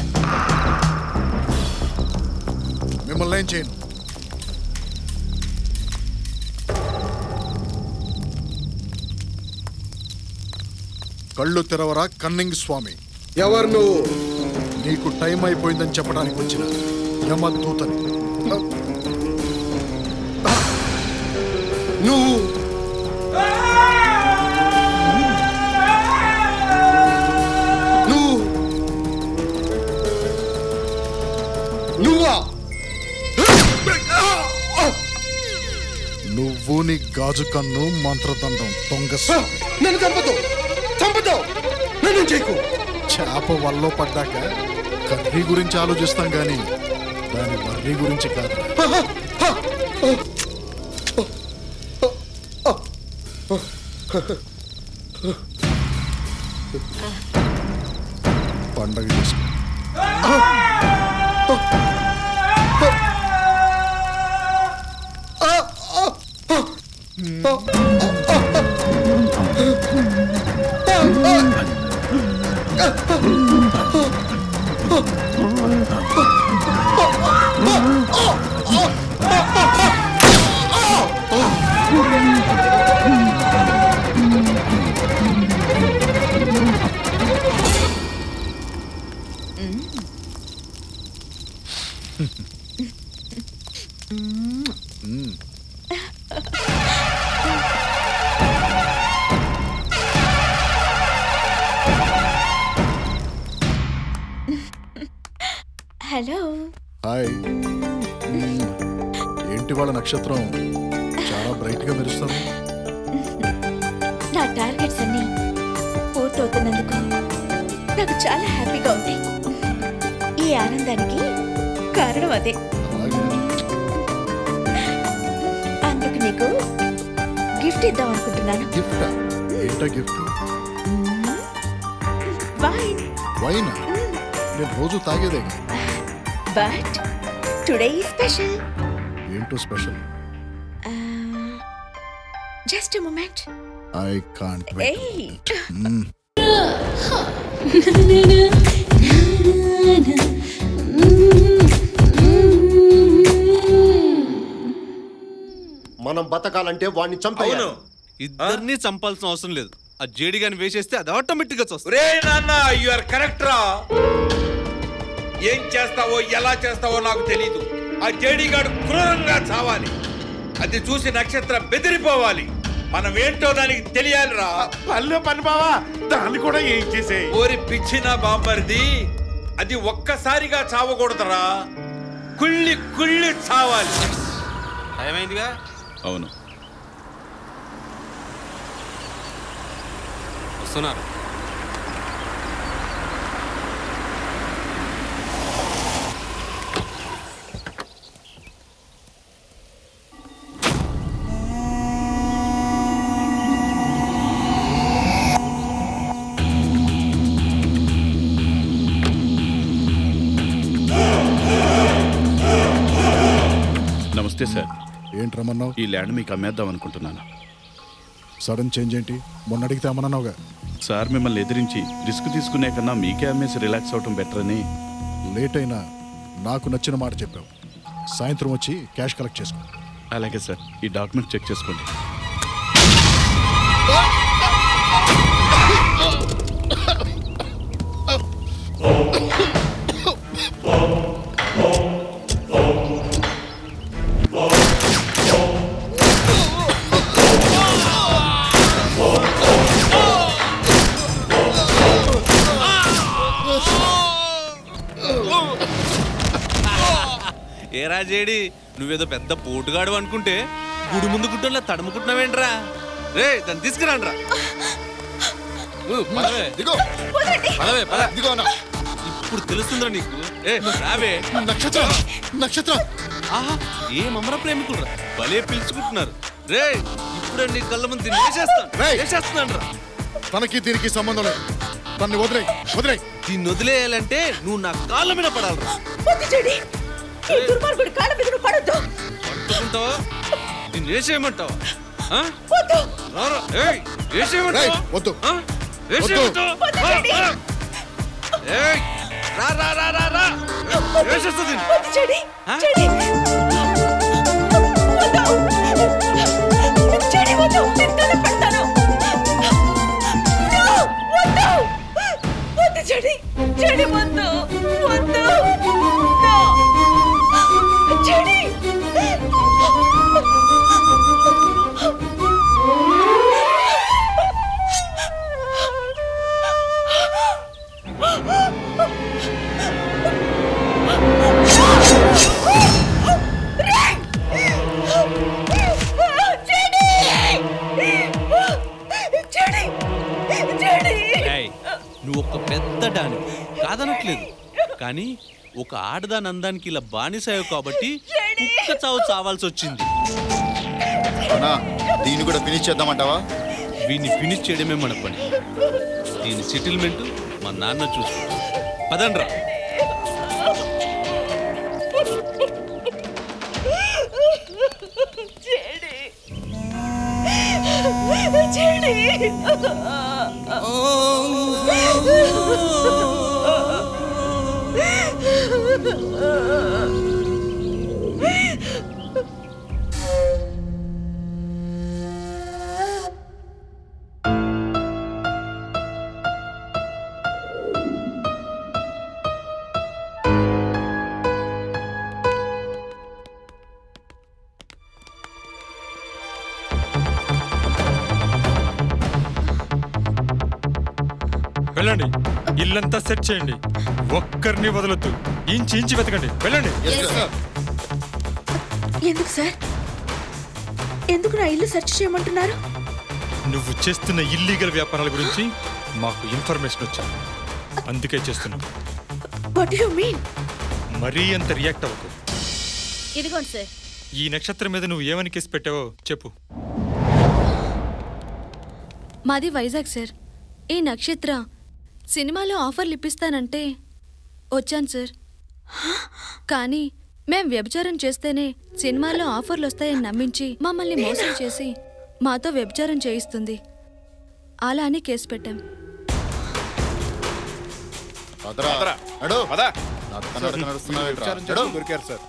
మిమ్మల్ని ఏం చేయను కళ్ళు తెరవరా కన్నింగ్ స్వామి ఎవరు నువ్వు నీకు టైం అయిపోయిందని చెప్పడానికి వచ్చిన యమదూతని నువ్వు నువ్వు నువ్వా నువ్వు నీ గాజు కన్ను మంత్రదండం దొంగ స్వామి. నన్ను చంపదు చంపదు నన్ను చేయకు చేప వల్లో పడ్డాక కర్రీ గురించి ఆలోచిస్తాం గాని దాని వర్రీ గురించి కాదు పండగ చేసుకో మ్మ్. హలో హాయ్ మ్మ్. ఏంటి వాళ్ళ నక్షత్రం చాలా బ్రైట్ గా మెరుస్తుంది నా టార్గెట్స్ అన్ని పూర్తవుతున్నందుకు నాకు చాలా హ్యాపీగా ఉంది ఈ ఆనందానికి కారణం అదే అందుకు నీకు గిఫ్ట్ ఇద్దాం అనుకుంటున్నాను గిఫ్ట్ ఏంటా గిఫ్ట్ వైన్ వైన్ నేను రోజు తాగేదే బట్ టుడే స్పెషల్ ఏంటో special just moment I can't ఏయ్ మనం బతకాలంటే వాడిని చంపేయాలి ఇద్దరిని చంపాల్సిన అవసరం లేదు ఆ జేడి గాని వేసేస్తే అది ఆటోమేటిక్ గా వస్తుంది రే నాన్న యు ఆర్ కరెక్ట్ రా ఏం చేస్తావో ఎలా చేస్తావో నాకు తెలీదు ఆ జేడీగాడు క్రూరంగా చావాలి అది చూసి నక్షత్రం బెదిరిపోవాలి మనం ఏంటో దానికి తెలియాలిరా పల్లె పని బావా దాన్ని కూడా ఏం చేసే ఓరి పిచ్చిన బాంబర్ది అది ఒక్కసారిగా చావకూడదురా కుళ్ళి కుళ్ళి చావాలి ఏమైందిగా అవును వస్తున్నారు నమస్తే సార్ ఏంటి రమ్మన్నావు ఈ ల్యాండ్ మీకు అమ్మేద్దాం అనుకుంటున్నాను సడన్ చేంజ్ ఏంటి మొన్న అడిగితే అమ్మన్నావుగా సార్ మిమ్మల్ని ఎదిరించి రిస్క్ తీసుకునే కన్నా మీకే అమ్మేసి రిలాక్స్ అవటం బెటర్ అని లేట్ అయినా నాకు నచ్చిన మాట చెప్పావు సాయంత్రం వచ్చి క్యాష్ కలెక్ట్ చేసుకో అలాగే సార్ ఈ డాక్యుమెంట్ చెక్ చేసుకోండి ఏంట్రా జేడి నువ్వేదో పెద్ద పోటుగాడు అనుకుంటే గుడి ముందు గుడ్డల్లో తడుముకుంటున్నావేంట్రా రే దాన్ని తీసుకురాండ్రా ఊ, పదవే. పదవే, పద. ఇప్పుడు తెలుస్తుందిరా నీకు ఏ రావే నక్షత్ర నక్షత్ర ఆహా ఏ మమర ప్రేమికులు రా భలే పిలుచుకుంటున్నారు రే ఇప్పుడు నీ కళ్ళ ముందు దీన్ని వేసేస్తాను వేసేస్తున్నాను రా తనకి దీనికి సంబంధం లేదు తన్ని వదిలే వదిలే దీన్ని వదిలేయాలంటే నువ్వు నా కాళ్ళ మీద పడాలిరా వద్దు చెడి ఈ దుర్మార్గుడి కాళ్ళ మీద నువ్వు పడొద్దు పట్టుకుంటావా దీన్ని వేసేయమంటావా ఆ? వద్దు రారా ఏయ్ వేసేయమంటావా వద్దు ఆ? వేసేయమంటావా వద్దు రా, చెడి. రా. ఏయ్ రా రా రా రా రా వేసేస్తా దీన్ని వద్దు చెడి ఆ? చెడి వద్దు చెడి వద్దు నేను దండం పెడతాను No, వద్దు వద్దు చెడి చెడి వద్దు వద్దు No. చెడి చెడి చెడి ఏయ్, నువ్వు ఒక పెద్ద డాని కాదనట్లేదు కానీ ఒక ఆడదాని అందానికి ఇలా బానిసాయవు కాబట్టి కుక్క చావు చావాల్సి వచ్చింది అన్నా దీన్ని కూడా ఫినిష్ చేద్దామంటావా వీడిని ఫినిష్ చేయడమే మన పని దీని సెటిల్మెంట్ మా నాన్న చూసుకుంటాడు పదండ్రా చెడి చెడి వెళ్ళండి ఇల్లంతా సెట్ చేయండి ఒక్కరిని వదలొద్దు ఇంచి ఇంచి వెతకండి వెళ్ళండి ఎందుకు సార్ ఎందుకు నా ఇల్లు సెర్చ్ చేయమంటున్నారు నువ్వు చేస్తున్న ఇల్లీగల్ వ్యాపారాల గురించి మాకు ఇన్ఫర్మేషన్ వచ్చింది అందుకే చేస్తున్నాం వాట్ యు మీన్ మరీ అంత రియాక్ట్ అవ్వకు ఇదిగోండి సార్ ఈ నక్షత్రం మీద నువ్వు ఏమని కేసు పెట్టావో చెప్పు మాది వైజాగ్ సార్ ఈ నక్షత్ర సినిమాలో ఆఫర్లు ఇప్పిస్తానంటే వచ్చాను సార్ కానీ మేం వ్యభిచారం చేస్తేనే సినిమాలో ఆఫర్లు వస్తాయని నమ్మించి మమ్మల్ని మోసం చేసి మాతో వ్యభిచారం చేయిస్తుంది అలా అని కేసు పెట్టాం పదరా. నడు. నడక నడక నడుస్తున్నావేంట్రా? నడు. దొరికారు సార్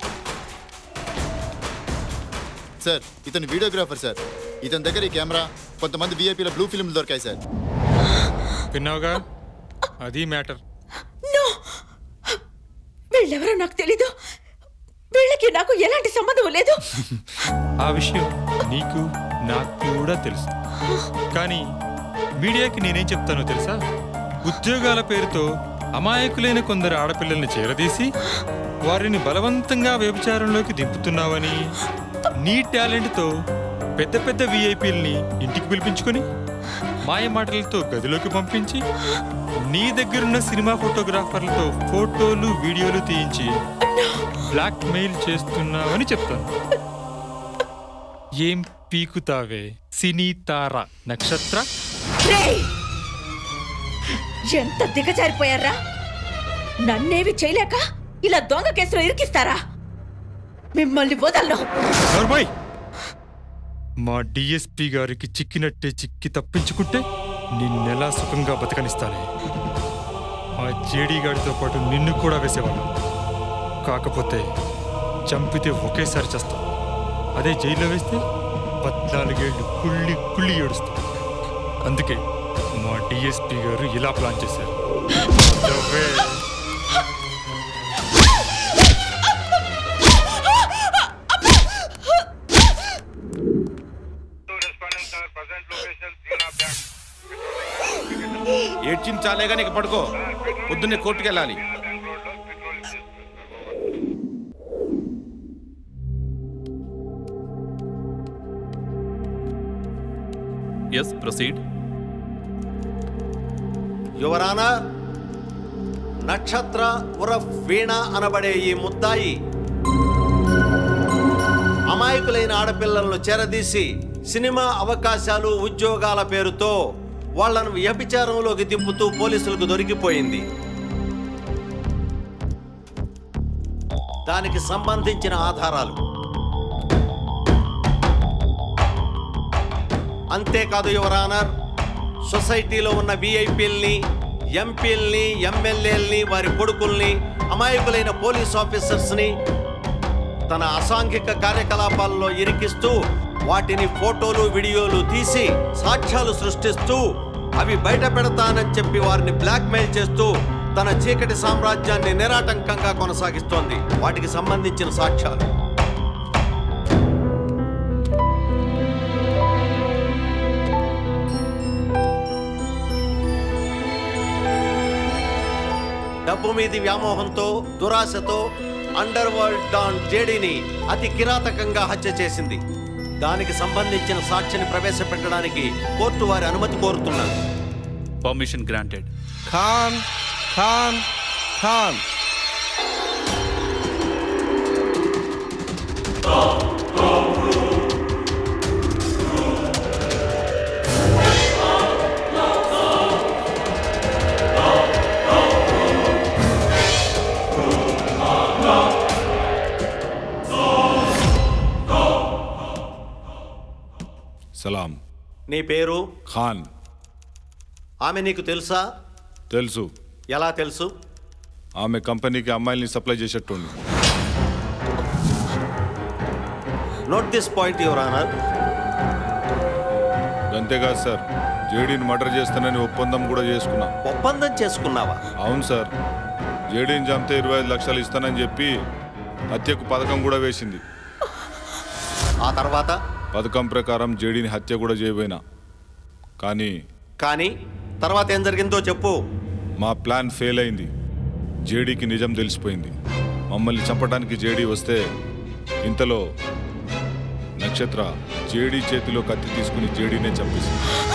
సార్ ఇతను వీడియోగ్రాఫర్ సార్ ఇతని దగ్గర ఈ కెమెరా కొంతమంది విఐపీల బ్లూ ఫిల్మ్లు దొరికాయి సార్ విన్నావుగా అది మ్యాటర్ నో వీళ్ళెవరో నాకు తెలీదు వీళ్ళకి నాకు ఎలాంటి సంబంధం లేదు ఆ విషయం నీకు నాకు కూడా తెలుసు కానీ మీడియాకి నేనేం చెప్తానో తెలుసా ఉద్యోగాల పేరుతో అమాయకులైన కొందరు ఆడపిల్లల్ని చేరదీసి వారిని బలవంతంగా వ్యభిచారంలోకి దింపుతున్నావని నీ టాలెంట్తో పెద్ద పెద్ద విఐపీల్ని ఇంటికి పిలిపించుకొని మాయ మాటలతో గదిలోకి పంపించి నీ దగ్గరున్న సినిమా ఫోటోగ్రాఫర్లతో ఫోటోలు వీడియోలు తీయించి బ్లాక్ మెయిల్ చేస్తున్నావని చెప్తాను ఏం పీకుతావే సినీ తార నక్షత్ర రేయ్! ఎంత దిగజారిపోయారా నన్నేవి చేయలేక ఇలా దొంగ కేసులో ఇరికిస్తారా మిమ్మల్ని వదలను నోర్మోయ్ మా డిఎస్పి గారికి చిక్కినట్టే చిక్కి తప్పించుకుంటే నిన్నెలా సుఖంగా బతకనిస్తానే ఆ జేడీ గాడితో పాటు నిన్ను కూడా వేసేవాడు కాకపోతే చంపితే ఒకేసారి చేస్తాం అదే జైల్లో వేస్తే పద్నాలుగేళ్లు కుళ్ళి కుళ్ళి ఏడుస్తాం అందుకే మా డిఎస్పి గారు ఇలా ప్లాన్ చేశారు నవ్వే. ఏడ్చింది చాలే కానీ ఇక పడుకో పొద్దున్నే కోర్టుకు వెళ్ళాలి ఎస్ ప్రొసీడ్ యువరానా నక్షత్ర ఉరఫ్ వీణ అనబడే ఈ ముద్దాయి అమాయకులైన ఆడపిల్లలను చెరదీసి సినిమా అవకాశాలు ఉద్యోగాల పేరుతో వాళ్లను వ్యభిచారంలోకి దింపుతూ పోలీసులకు దొరికిపోయింది దానికి సంబంధించిన ఆధారాలు అంతేకాదు యువరానర్ సొసైటీలో ఉన్న విఐపీల్ని ఎంపీల్ని ఎమ్మెల్యేల్ని వారి కొడుకుల్ని అమాయకులైన పోలీస్ ఆఫీసర్స్ని తన అసాంఘిక కార్యకలాపాల్లో ఇరికిస్తూ వాటిని ఫోటోలు వీడియోలు తీసి సాక్ష్యాలు సృష్టిస్తూ అవి బయట పెడతానని చెప్పి వారిని బ్లాక్మెయిల్ చేస్తూ తన చీకటి సామ్రాజ్యాన్ని నిరాటంకంగా కొనసాగిస్తోంది వాటికి సంబంధించిన సాక్ష్యాలు డబ్బు మీది వ్యామోహంతో దురాశతో అండర్ వరల్డ్ డాన్ జేడీని అతి కిరాతకంగా హత్య చేసింది దానికి సంబంధించిన సాక్ష్యాన్ని ప్రవేశపెట్టడానికి కోర్టు వారి అనుమతి కోరుతున్నారు పర్మిషన్ గ్రాంటెడ్ ఖాన్ ఖాన్ ఖాన్ సలాం నీ పేరు ఖాన్ ఆమె నీకు తెలుసా తెలుసు ఎలా తెలుసు ఆమె కంపెనీకి అమ్మాయిల్ని సప్లై చేసేట్టుంది note this point your honour అంతేకాదు సార్ జేడీని మర్డర్ చేస్తానని ఒప్పందం కూడా చేసుకున్నా ఒప్పందం చేసుకున్నావా అవును సార్ జేడీని చంపితే ఇరవై ఐదు లక్షలు ఇస్తానని చెప్పి హత్యకు పథకం కూడా వేసింది ఆ తర్వాత పథకం ప్రకారం జేడీని హత్య కూడా చేయబోయినా కానీ కానీ తర్వాత ఏం జరిగిందో చెప్పు మా ప్లాన్ ఫెయిల్ అయింది జేడీకి నిజం తెలిసిపోయింది మమ్మల్ని చంపడానికి జేడీ వస్తే ఇంతలో నక్షత్ర జేడీ చేతిలో కత్తి తీసుకుని జేడీనే చంపేసింది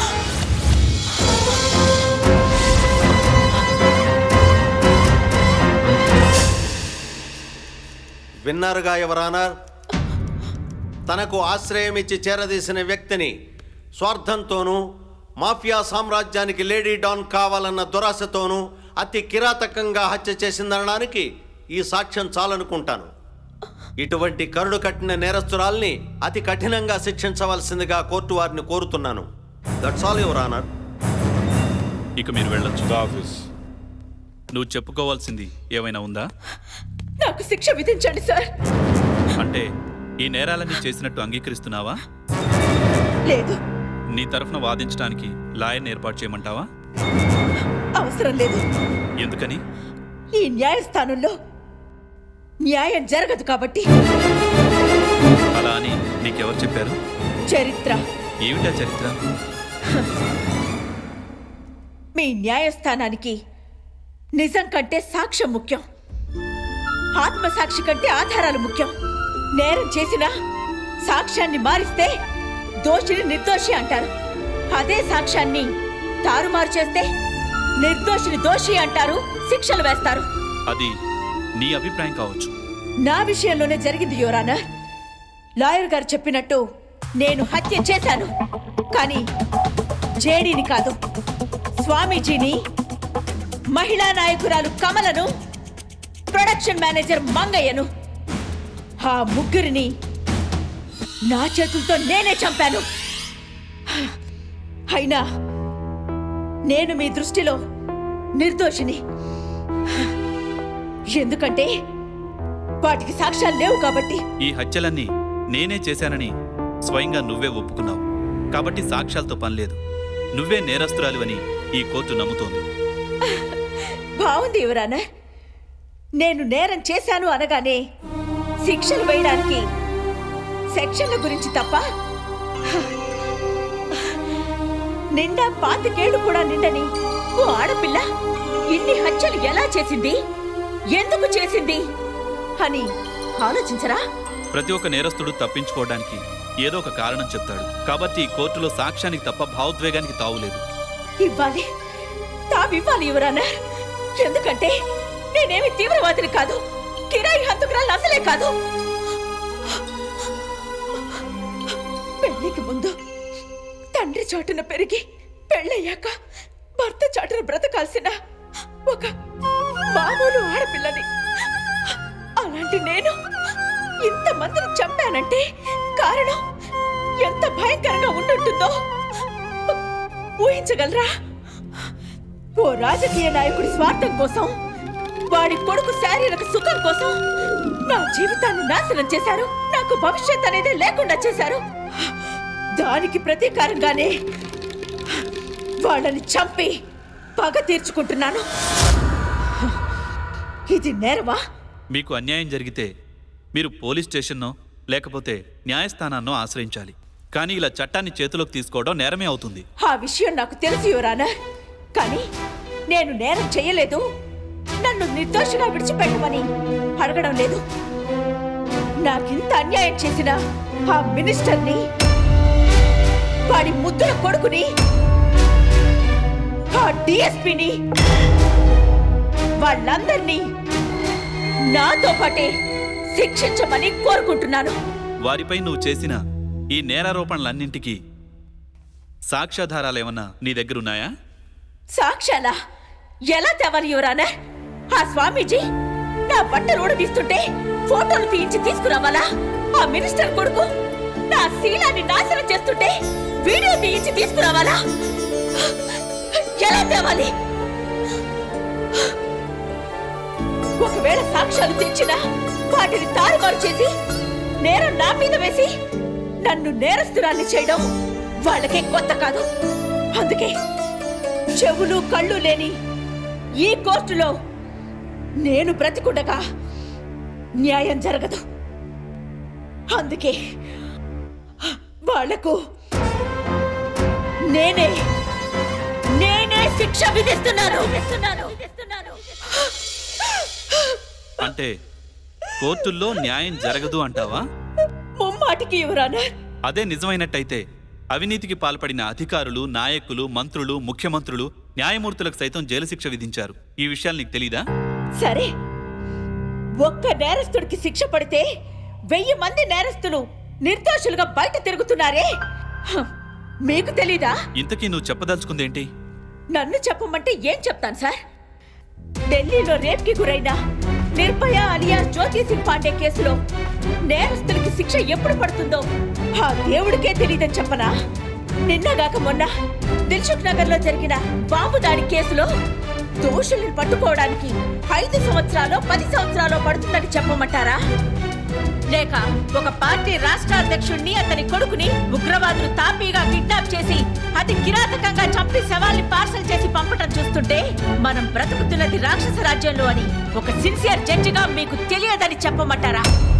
విన్నారుగా ఎవరానర్ తనకు ఆశ్రయం ఇచ్చి చేరదీసిన వ్యక్తిని స్వార్థంతోనూ మాఫియా సామ్రాజ్యానికి లేడీ డాన్ కావాలన్న దురాశతోనూ అతి కిరాతకంగా హత్య చేసిందనడానికి ఈ సాక్ష్యం చాలనుకుంటాను ఇటువంటి కరుడు కట్టిన నేరస్తురాల్ని అతి కఠినంగా శిక్షించవలసిందిగా కోర్టు వారిని కోరుతున్నాను దట్స్ ఆల్ యువర్ ఆనర్ ఇక మీరు వెళ్ళొచ్చు ఆఫీస్ నువ్వు చెప్పుకోవాల్సింది ఏమైనా ఉందా నాకు శిక్ష విధించండి సార్ అంటే ఈ నేరాలన్నీ చేసినట్టు అంగీకరిస్తున్నావా లేదు నీ తరఫున వాదించడానికి లాయర్ని ఏర్పాటు చేయమంటావా అవసరం లేదు ఎందుకని ఈ న్యాయస్థానంలో న్యాయం జరగదు కాబట్టి అలా అని నీకెవరు చెప్పారు చరిత్ర ఏమిటా చరిత్ర మీ న్యాయస్థానానికి నిజం కంటే సాక్ష్యం ముఖ్యం ఆత్మసాక్షి కంటే ఆధారాలు ముఖ్యం నేరం చేసిన సాక్ష్యాన్ని మారిస్తే దోషిని నిర్దోషి అంటారు అదే సాక్ష్యాన్ని తారుమారు చేస్తే నిర్దోషిని దోషి అంటారు శిక్షలు వేస్తారు అది నీ అభిప్రాయం కావచ్చు నా విషయంలోనే జరిగింది యువరానర్ లాయర్ గారు చెప్పినట్టు నేను హత్య చేశాను కానీ జేడీని కాదు స్వామీజీని మహిళా నాయకురాలు కమలను ప్రొడక్షన్ మేనేజర్ మంగయ్యను ఆ ముగ్గురిని నా చేతులతో నేనే చంపాను అయినా నేను మీ దృష్టిలో నిర్దోషిని ఎందుకంటే వాటికి సాక్ష్యాలు లేవు కాబట్టి ఈ హత్యలన్నీ నేనే చేశానని స్వయంగా నువ్వే ఒప్పుకున్నావు కాబట్టి సాక్ష్యాలతో పనిలేదు నువ్వే నేరస్తురాలివని ఈ కోర్టు నమ్ముతోంది బాగుంది ఎవరానా నేను నేరం చేశాను అనగానే శిక్షలు వేయడానికి సెక్షన్ల గురించి తప్ప నిండా పాతికేళ్లు కూడా నిండని ఓ ఆడపిల్ల ఇన్ని హత్యలు ఎలా చేసింది ఎందుకు చేసింది అని ఆలోచించరా ప్రతి ఒక్క నేరస్తుడు తప్పించుకోవడానికి ఏదో ఒక కారణం చెప్తాడు కాబట్టి ఈ కోర్టులో సాక్ష్యానికి తప్ప భావోద్వేగానికి తావులేదు ఇవ్వాలి తావివ్వాలి యువరానా ఎందుకంటే నేనేమి తీవ్రవాదిని కాదు కిరాయి హంతకురాలు అసలే కాదు పెళ్లికి ముందు తండ్రి చాటున పెరిగి పెళ్ళయ్యాక భర్త చాటున బ్రతకాల్సిన ఒక మామూలు ఆడపిల్లని అలాంటి నేను ఇంతమందిని చంపానంటే కారణం ఎంత భయంకరంగా ఉండుంటుందో ఊహించగలరా ఓ రాజకీయ నాయకుడి స్వార్థం కోసం వాడి కొడుకు శారీరక సుఖం కోసం నా జీవితాన్ని నాశనం చేశారు నాకు భవిష్యత్ అనేది లేకుండా చేశారు దానికి ప్రతీకారంగానే వాళ్ళని చంపి పగ తీర్చుకుంటున్నాను ఇది నేరమా మీకు అన్యాయం జరిగితే మీరు పోలీస్ స్టేషన్నో లేకపోతే న్యాయస్థానాన్నో ఆశ్రయించాలి కానీ ఇలా చట్టాన్ని చేతిలోకి తీసుకోవడం నేరమే అవుతుంది ఆ విషయం నాకు తెలుసు యువరానా కానీ నేను నేరం చేయలేదు నన్ను నిర్దోషిగా విడిచిపెట్టమని అడగడం లేదు నాకింత అన్యాయం చేసిన ఆ మినిస్టర్ని వాడి ముద్దుల కొడుకుని ఆ డిఎస్పిని వాళ్ళందరినీ నాతో పాటే శిక్షించమని కోరుకుంటున్నాను వారిపై నువ్వు చేసిన ఈ నేరారోపణలన్నింటికీ సాక్ష్యాధారాలేమన్నా నీ దగ్గరున్నాయా సాక్ష్యాలా ఎలా తేవాలి యువరానా ఆ స్వామీజీ నా బట్టలు ఊడదీస్తుంటే ఫోటోలు తీయించి తీసుకురావాలా ఆ మినిస్టర్ కొడుకు నా శీలాన్ని నాశనం చేస్తుంటే వీడియో తీయించి తీసుకురావాలా ఎలా తేవాలి ఒకవేళ సాక్ష్యాలు తెచ్చినా వాటిని తారుమారు చేసి నేరం నా మీద వేసి నన్ను నేరస్తురాల్ని చేయడం వాళ్ళకే కొత్త కాదు అందుకే చెవులు కళ్ళు లేని ఈ కోర్టులో నేను బ్రతికుండగా న్యాయం జరగదు అందుకే వాళ్లకు నేనే నేనే శిక్ష విధిస్తున్నాను విధిస్తున్నాను అంటే కోర్టుల్లో న్యాయం జరగదు అంటావా ముమ్మాటికి యువరానా అదే నిజమైనట్టయితే అవినీతికి పాల్పడిన అధికారులు నాయకులు మంత్రులు ముఖ్యమంత్రులు న్యాయమూర్తులకు సైతం జైలు శిక్ష విధించారు ఈ విషయాలు నీకు తెలీదా సరే ఒక్క నేరస్తుడికి శిక్ష పడితే వెయ్యి మంది నేరస్తులు నిర్దోషులుగా బయట తిరుగుతున్నారే హ, మీకు తెలీదా ఇంతకీ నువ్వు చెప్పదలుచుకుందేంటి నన్ను చెప్పమంటే ఏం చెప్తాను సార్ ఢిల్లీలో రేప్కి గురైన నిర్భయ అలియా జ్యోతి సింగ్ పాండే కేసులో నేరస్తులకి శిక్ష ఎప్పుడు పడుతుందో ఆ దేవుడికే తెలియదని చెప్పనా నిన్నగాక మొన్న దిల్సుఖ్ నగర్ లో జరిగిన బాంబు దాడి కేసులో దోషుల్ని పట్టుకోవడానికి ఐదు సంవత్సరాలు పది సంవత్సరాలు పడుతుందని చెప్పమంటారా లేక ఒక పార్టీ రాష్ట్ర అధ్యక్షుడిని అతని కొడుకుని ఉగ్రవాదులు తాపీగా కిడ్నాప్ చేసి అతి కిరాతకంగా చంపి శవాల్ని పార్సల్ చేసి పంపటం చూస్తుంటే మనం బ్రతుకుతున్నది రాక్షస రాజ్యంలో అని ఒక సిన్సియర్ జడ్జిగా మీకు తెలియదని చెప్పమంటారా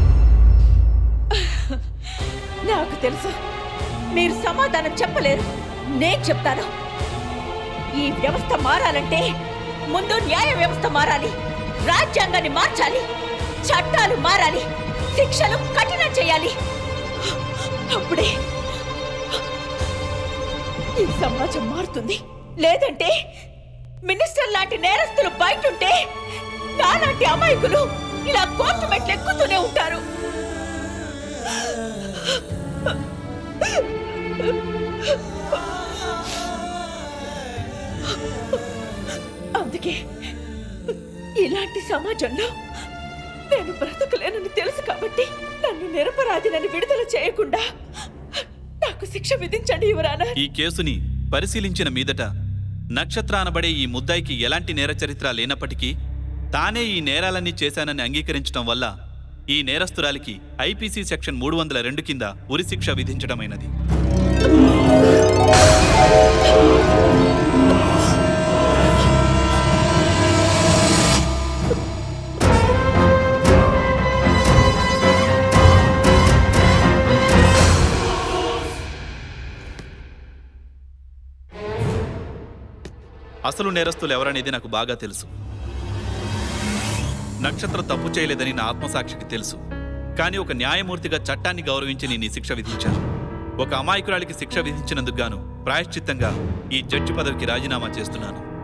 నాకు తెలుసు మీరు సమాధానం చెప్పలేరు నేను చెప్తాను ఈ వ్యవస్థ మారాలంటే ముందు న్యాయ వ్యవస్థ మారాలి రాజ్యాంగాన్ని మార్చాలి చట్టాలు మారాలి శిక్షలు కఠినం చేయాలి అప్పుడే ఈ సమాజం మారుతుంది లేదంటే మినిస్టర్ లాంటి నేరస్తులు బయటుంటే నాలాంటి అమాయకులు ఇలా కోర్టు మెట్లు ఎక్కుతూనే ఉంటారు అందుకే ఇలాంటి సమాజంలో నేను బ్రతకలేనని తెలుసు కాబట్టి నన్ను నిరపరాధినని విడుదల చేయకుండా నాకు శిక్ష విధించండి యువరానా ఈ కేసుని పరిశీలించిన మీదట నక్షత్ర అనబడే ఈ ముద్దాయికి ఎలాంటి నేర చరిత్ర లేనప్పటికీ తానే ఈ నేరాలన్నీ చేశానని అంగీకరించడం వల్ల ఈ నేరస్తురాలికి ఐపీసీ సెక్షన్ మూడు వందల రెండు కింద ఉరిశిక్ష విధించడమైనది అసలు నేరస్తులు ఎవరనేది నాకు బాగా తెలుసు నక్షత్ర తప్పు చేయలేదని నా ఆత్మసాక్షికి తెలుసు కానీ ఒక న్యాయమూర్తిగా చట్టాన్ని గౌరవించి నేను ఈ శిక్ష విధించాను ఒక అమాయకురాలికి శిక్ష విధించినందుకు గాను ప్రాయశ్చిత్తంగా ఈ జడ్జి పదవికి రాజీనామా చేస్తున్నాను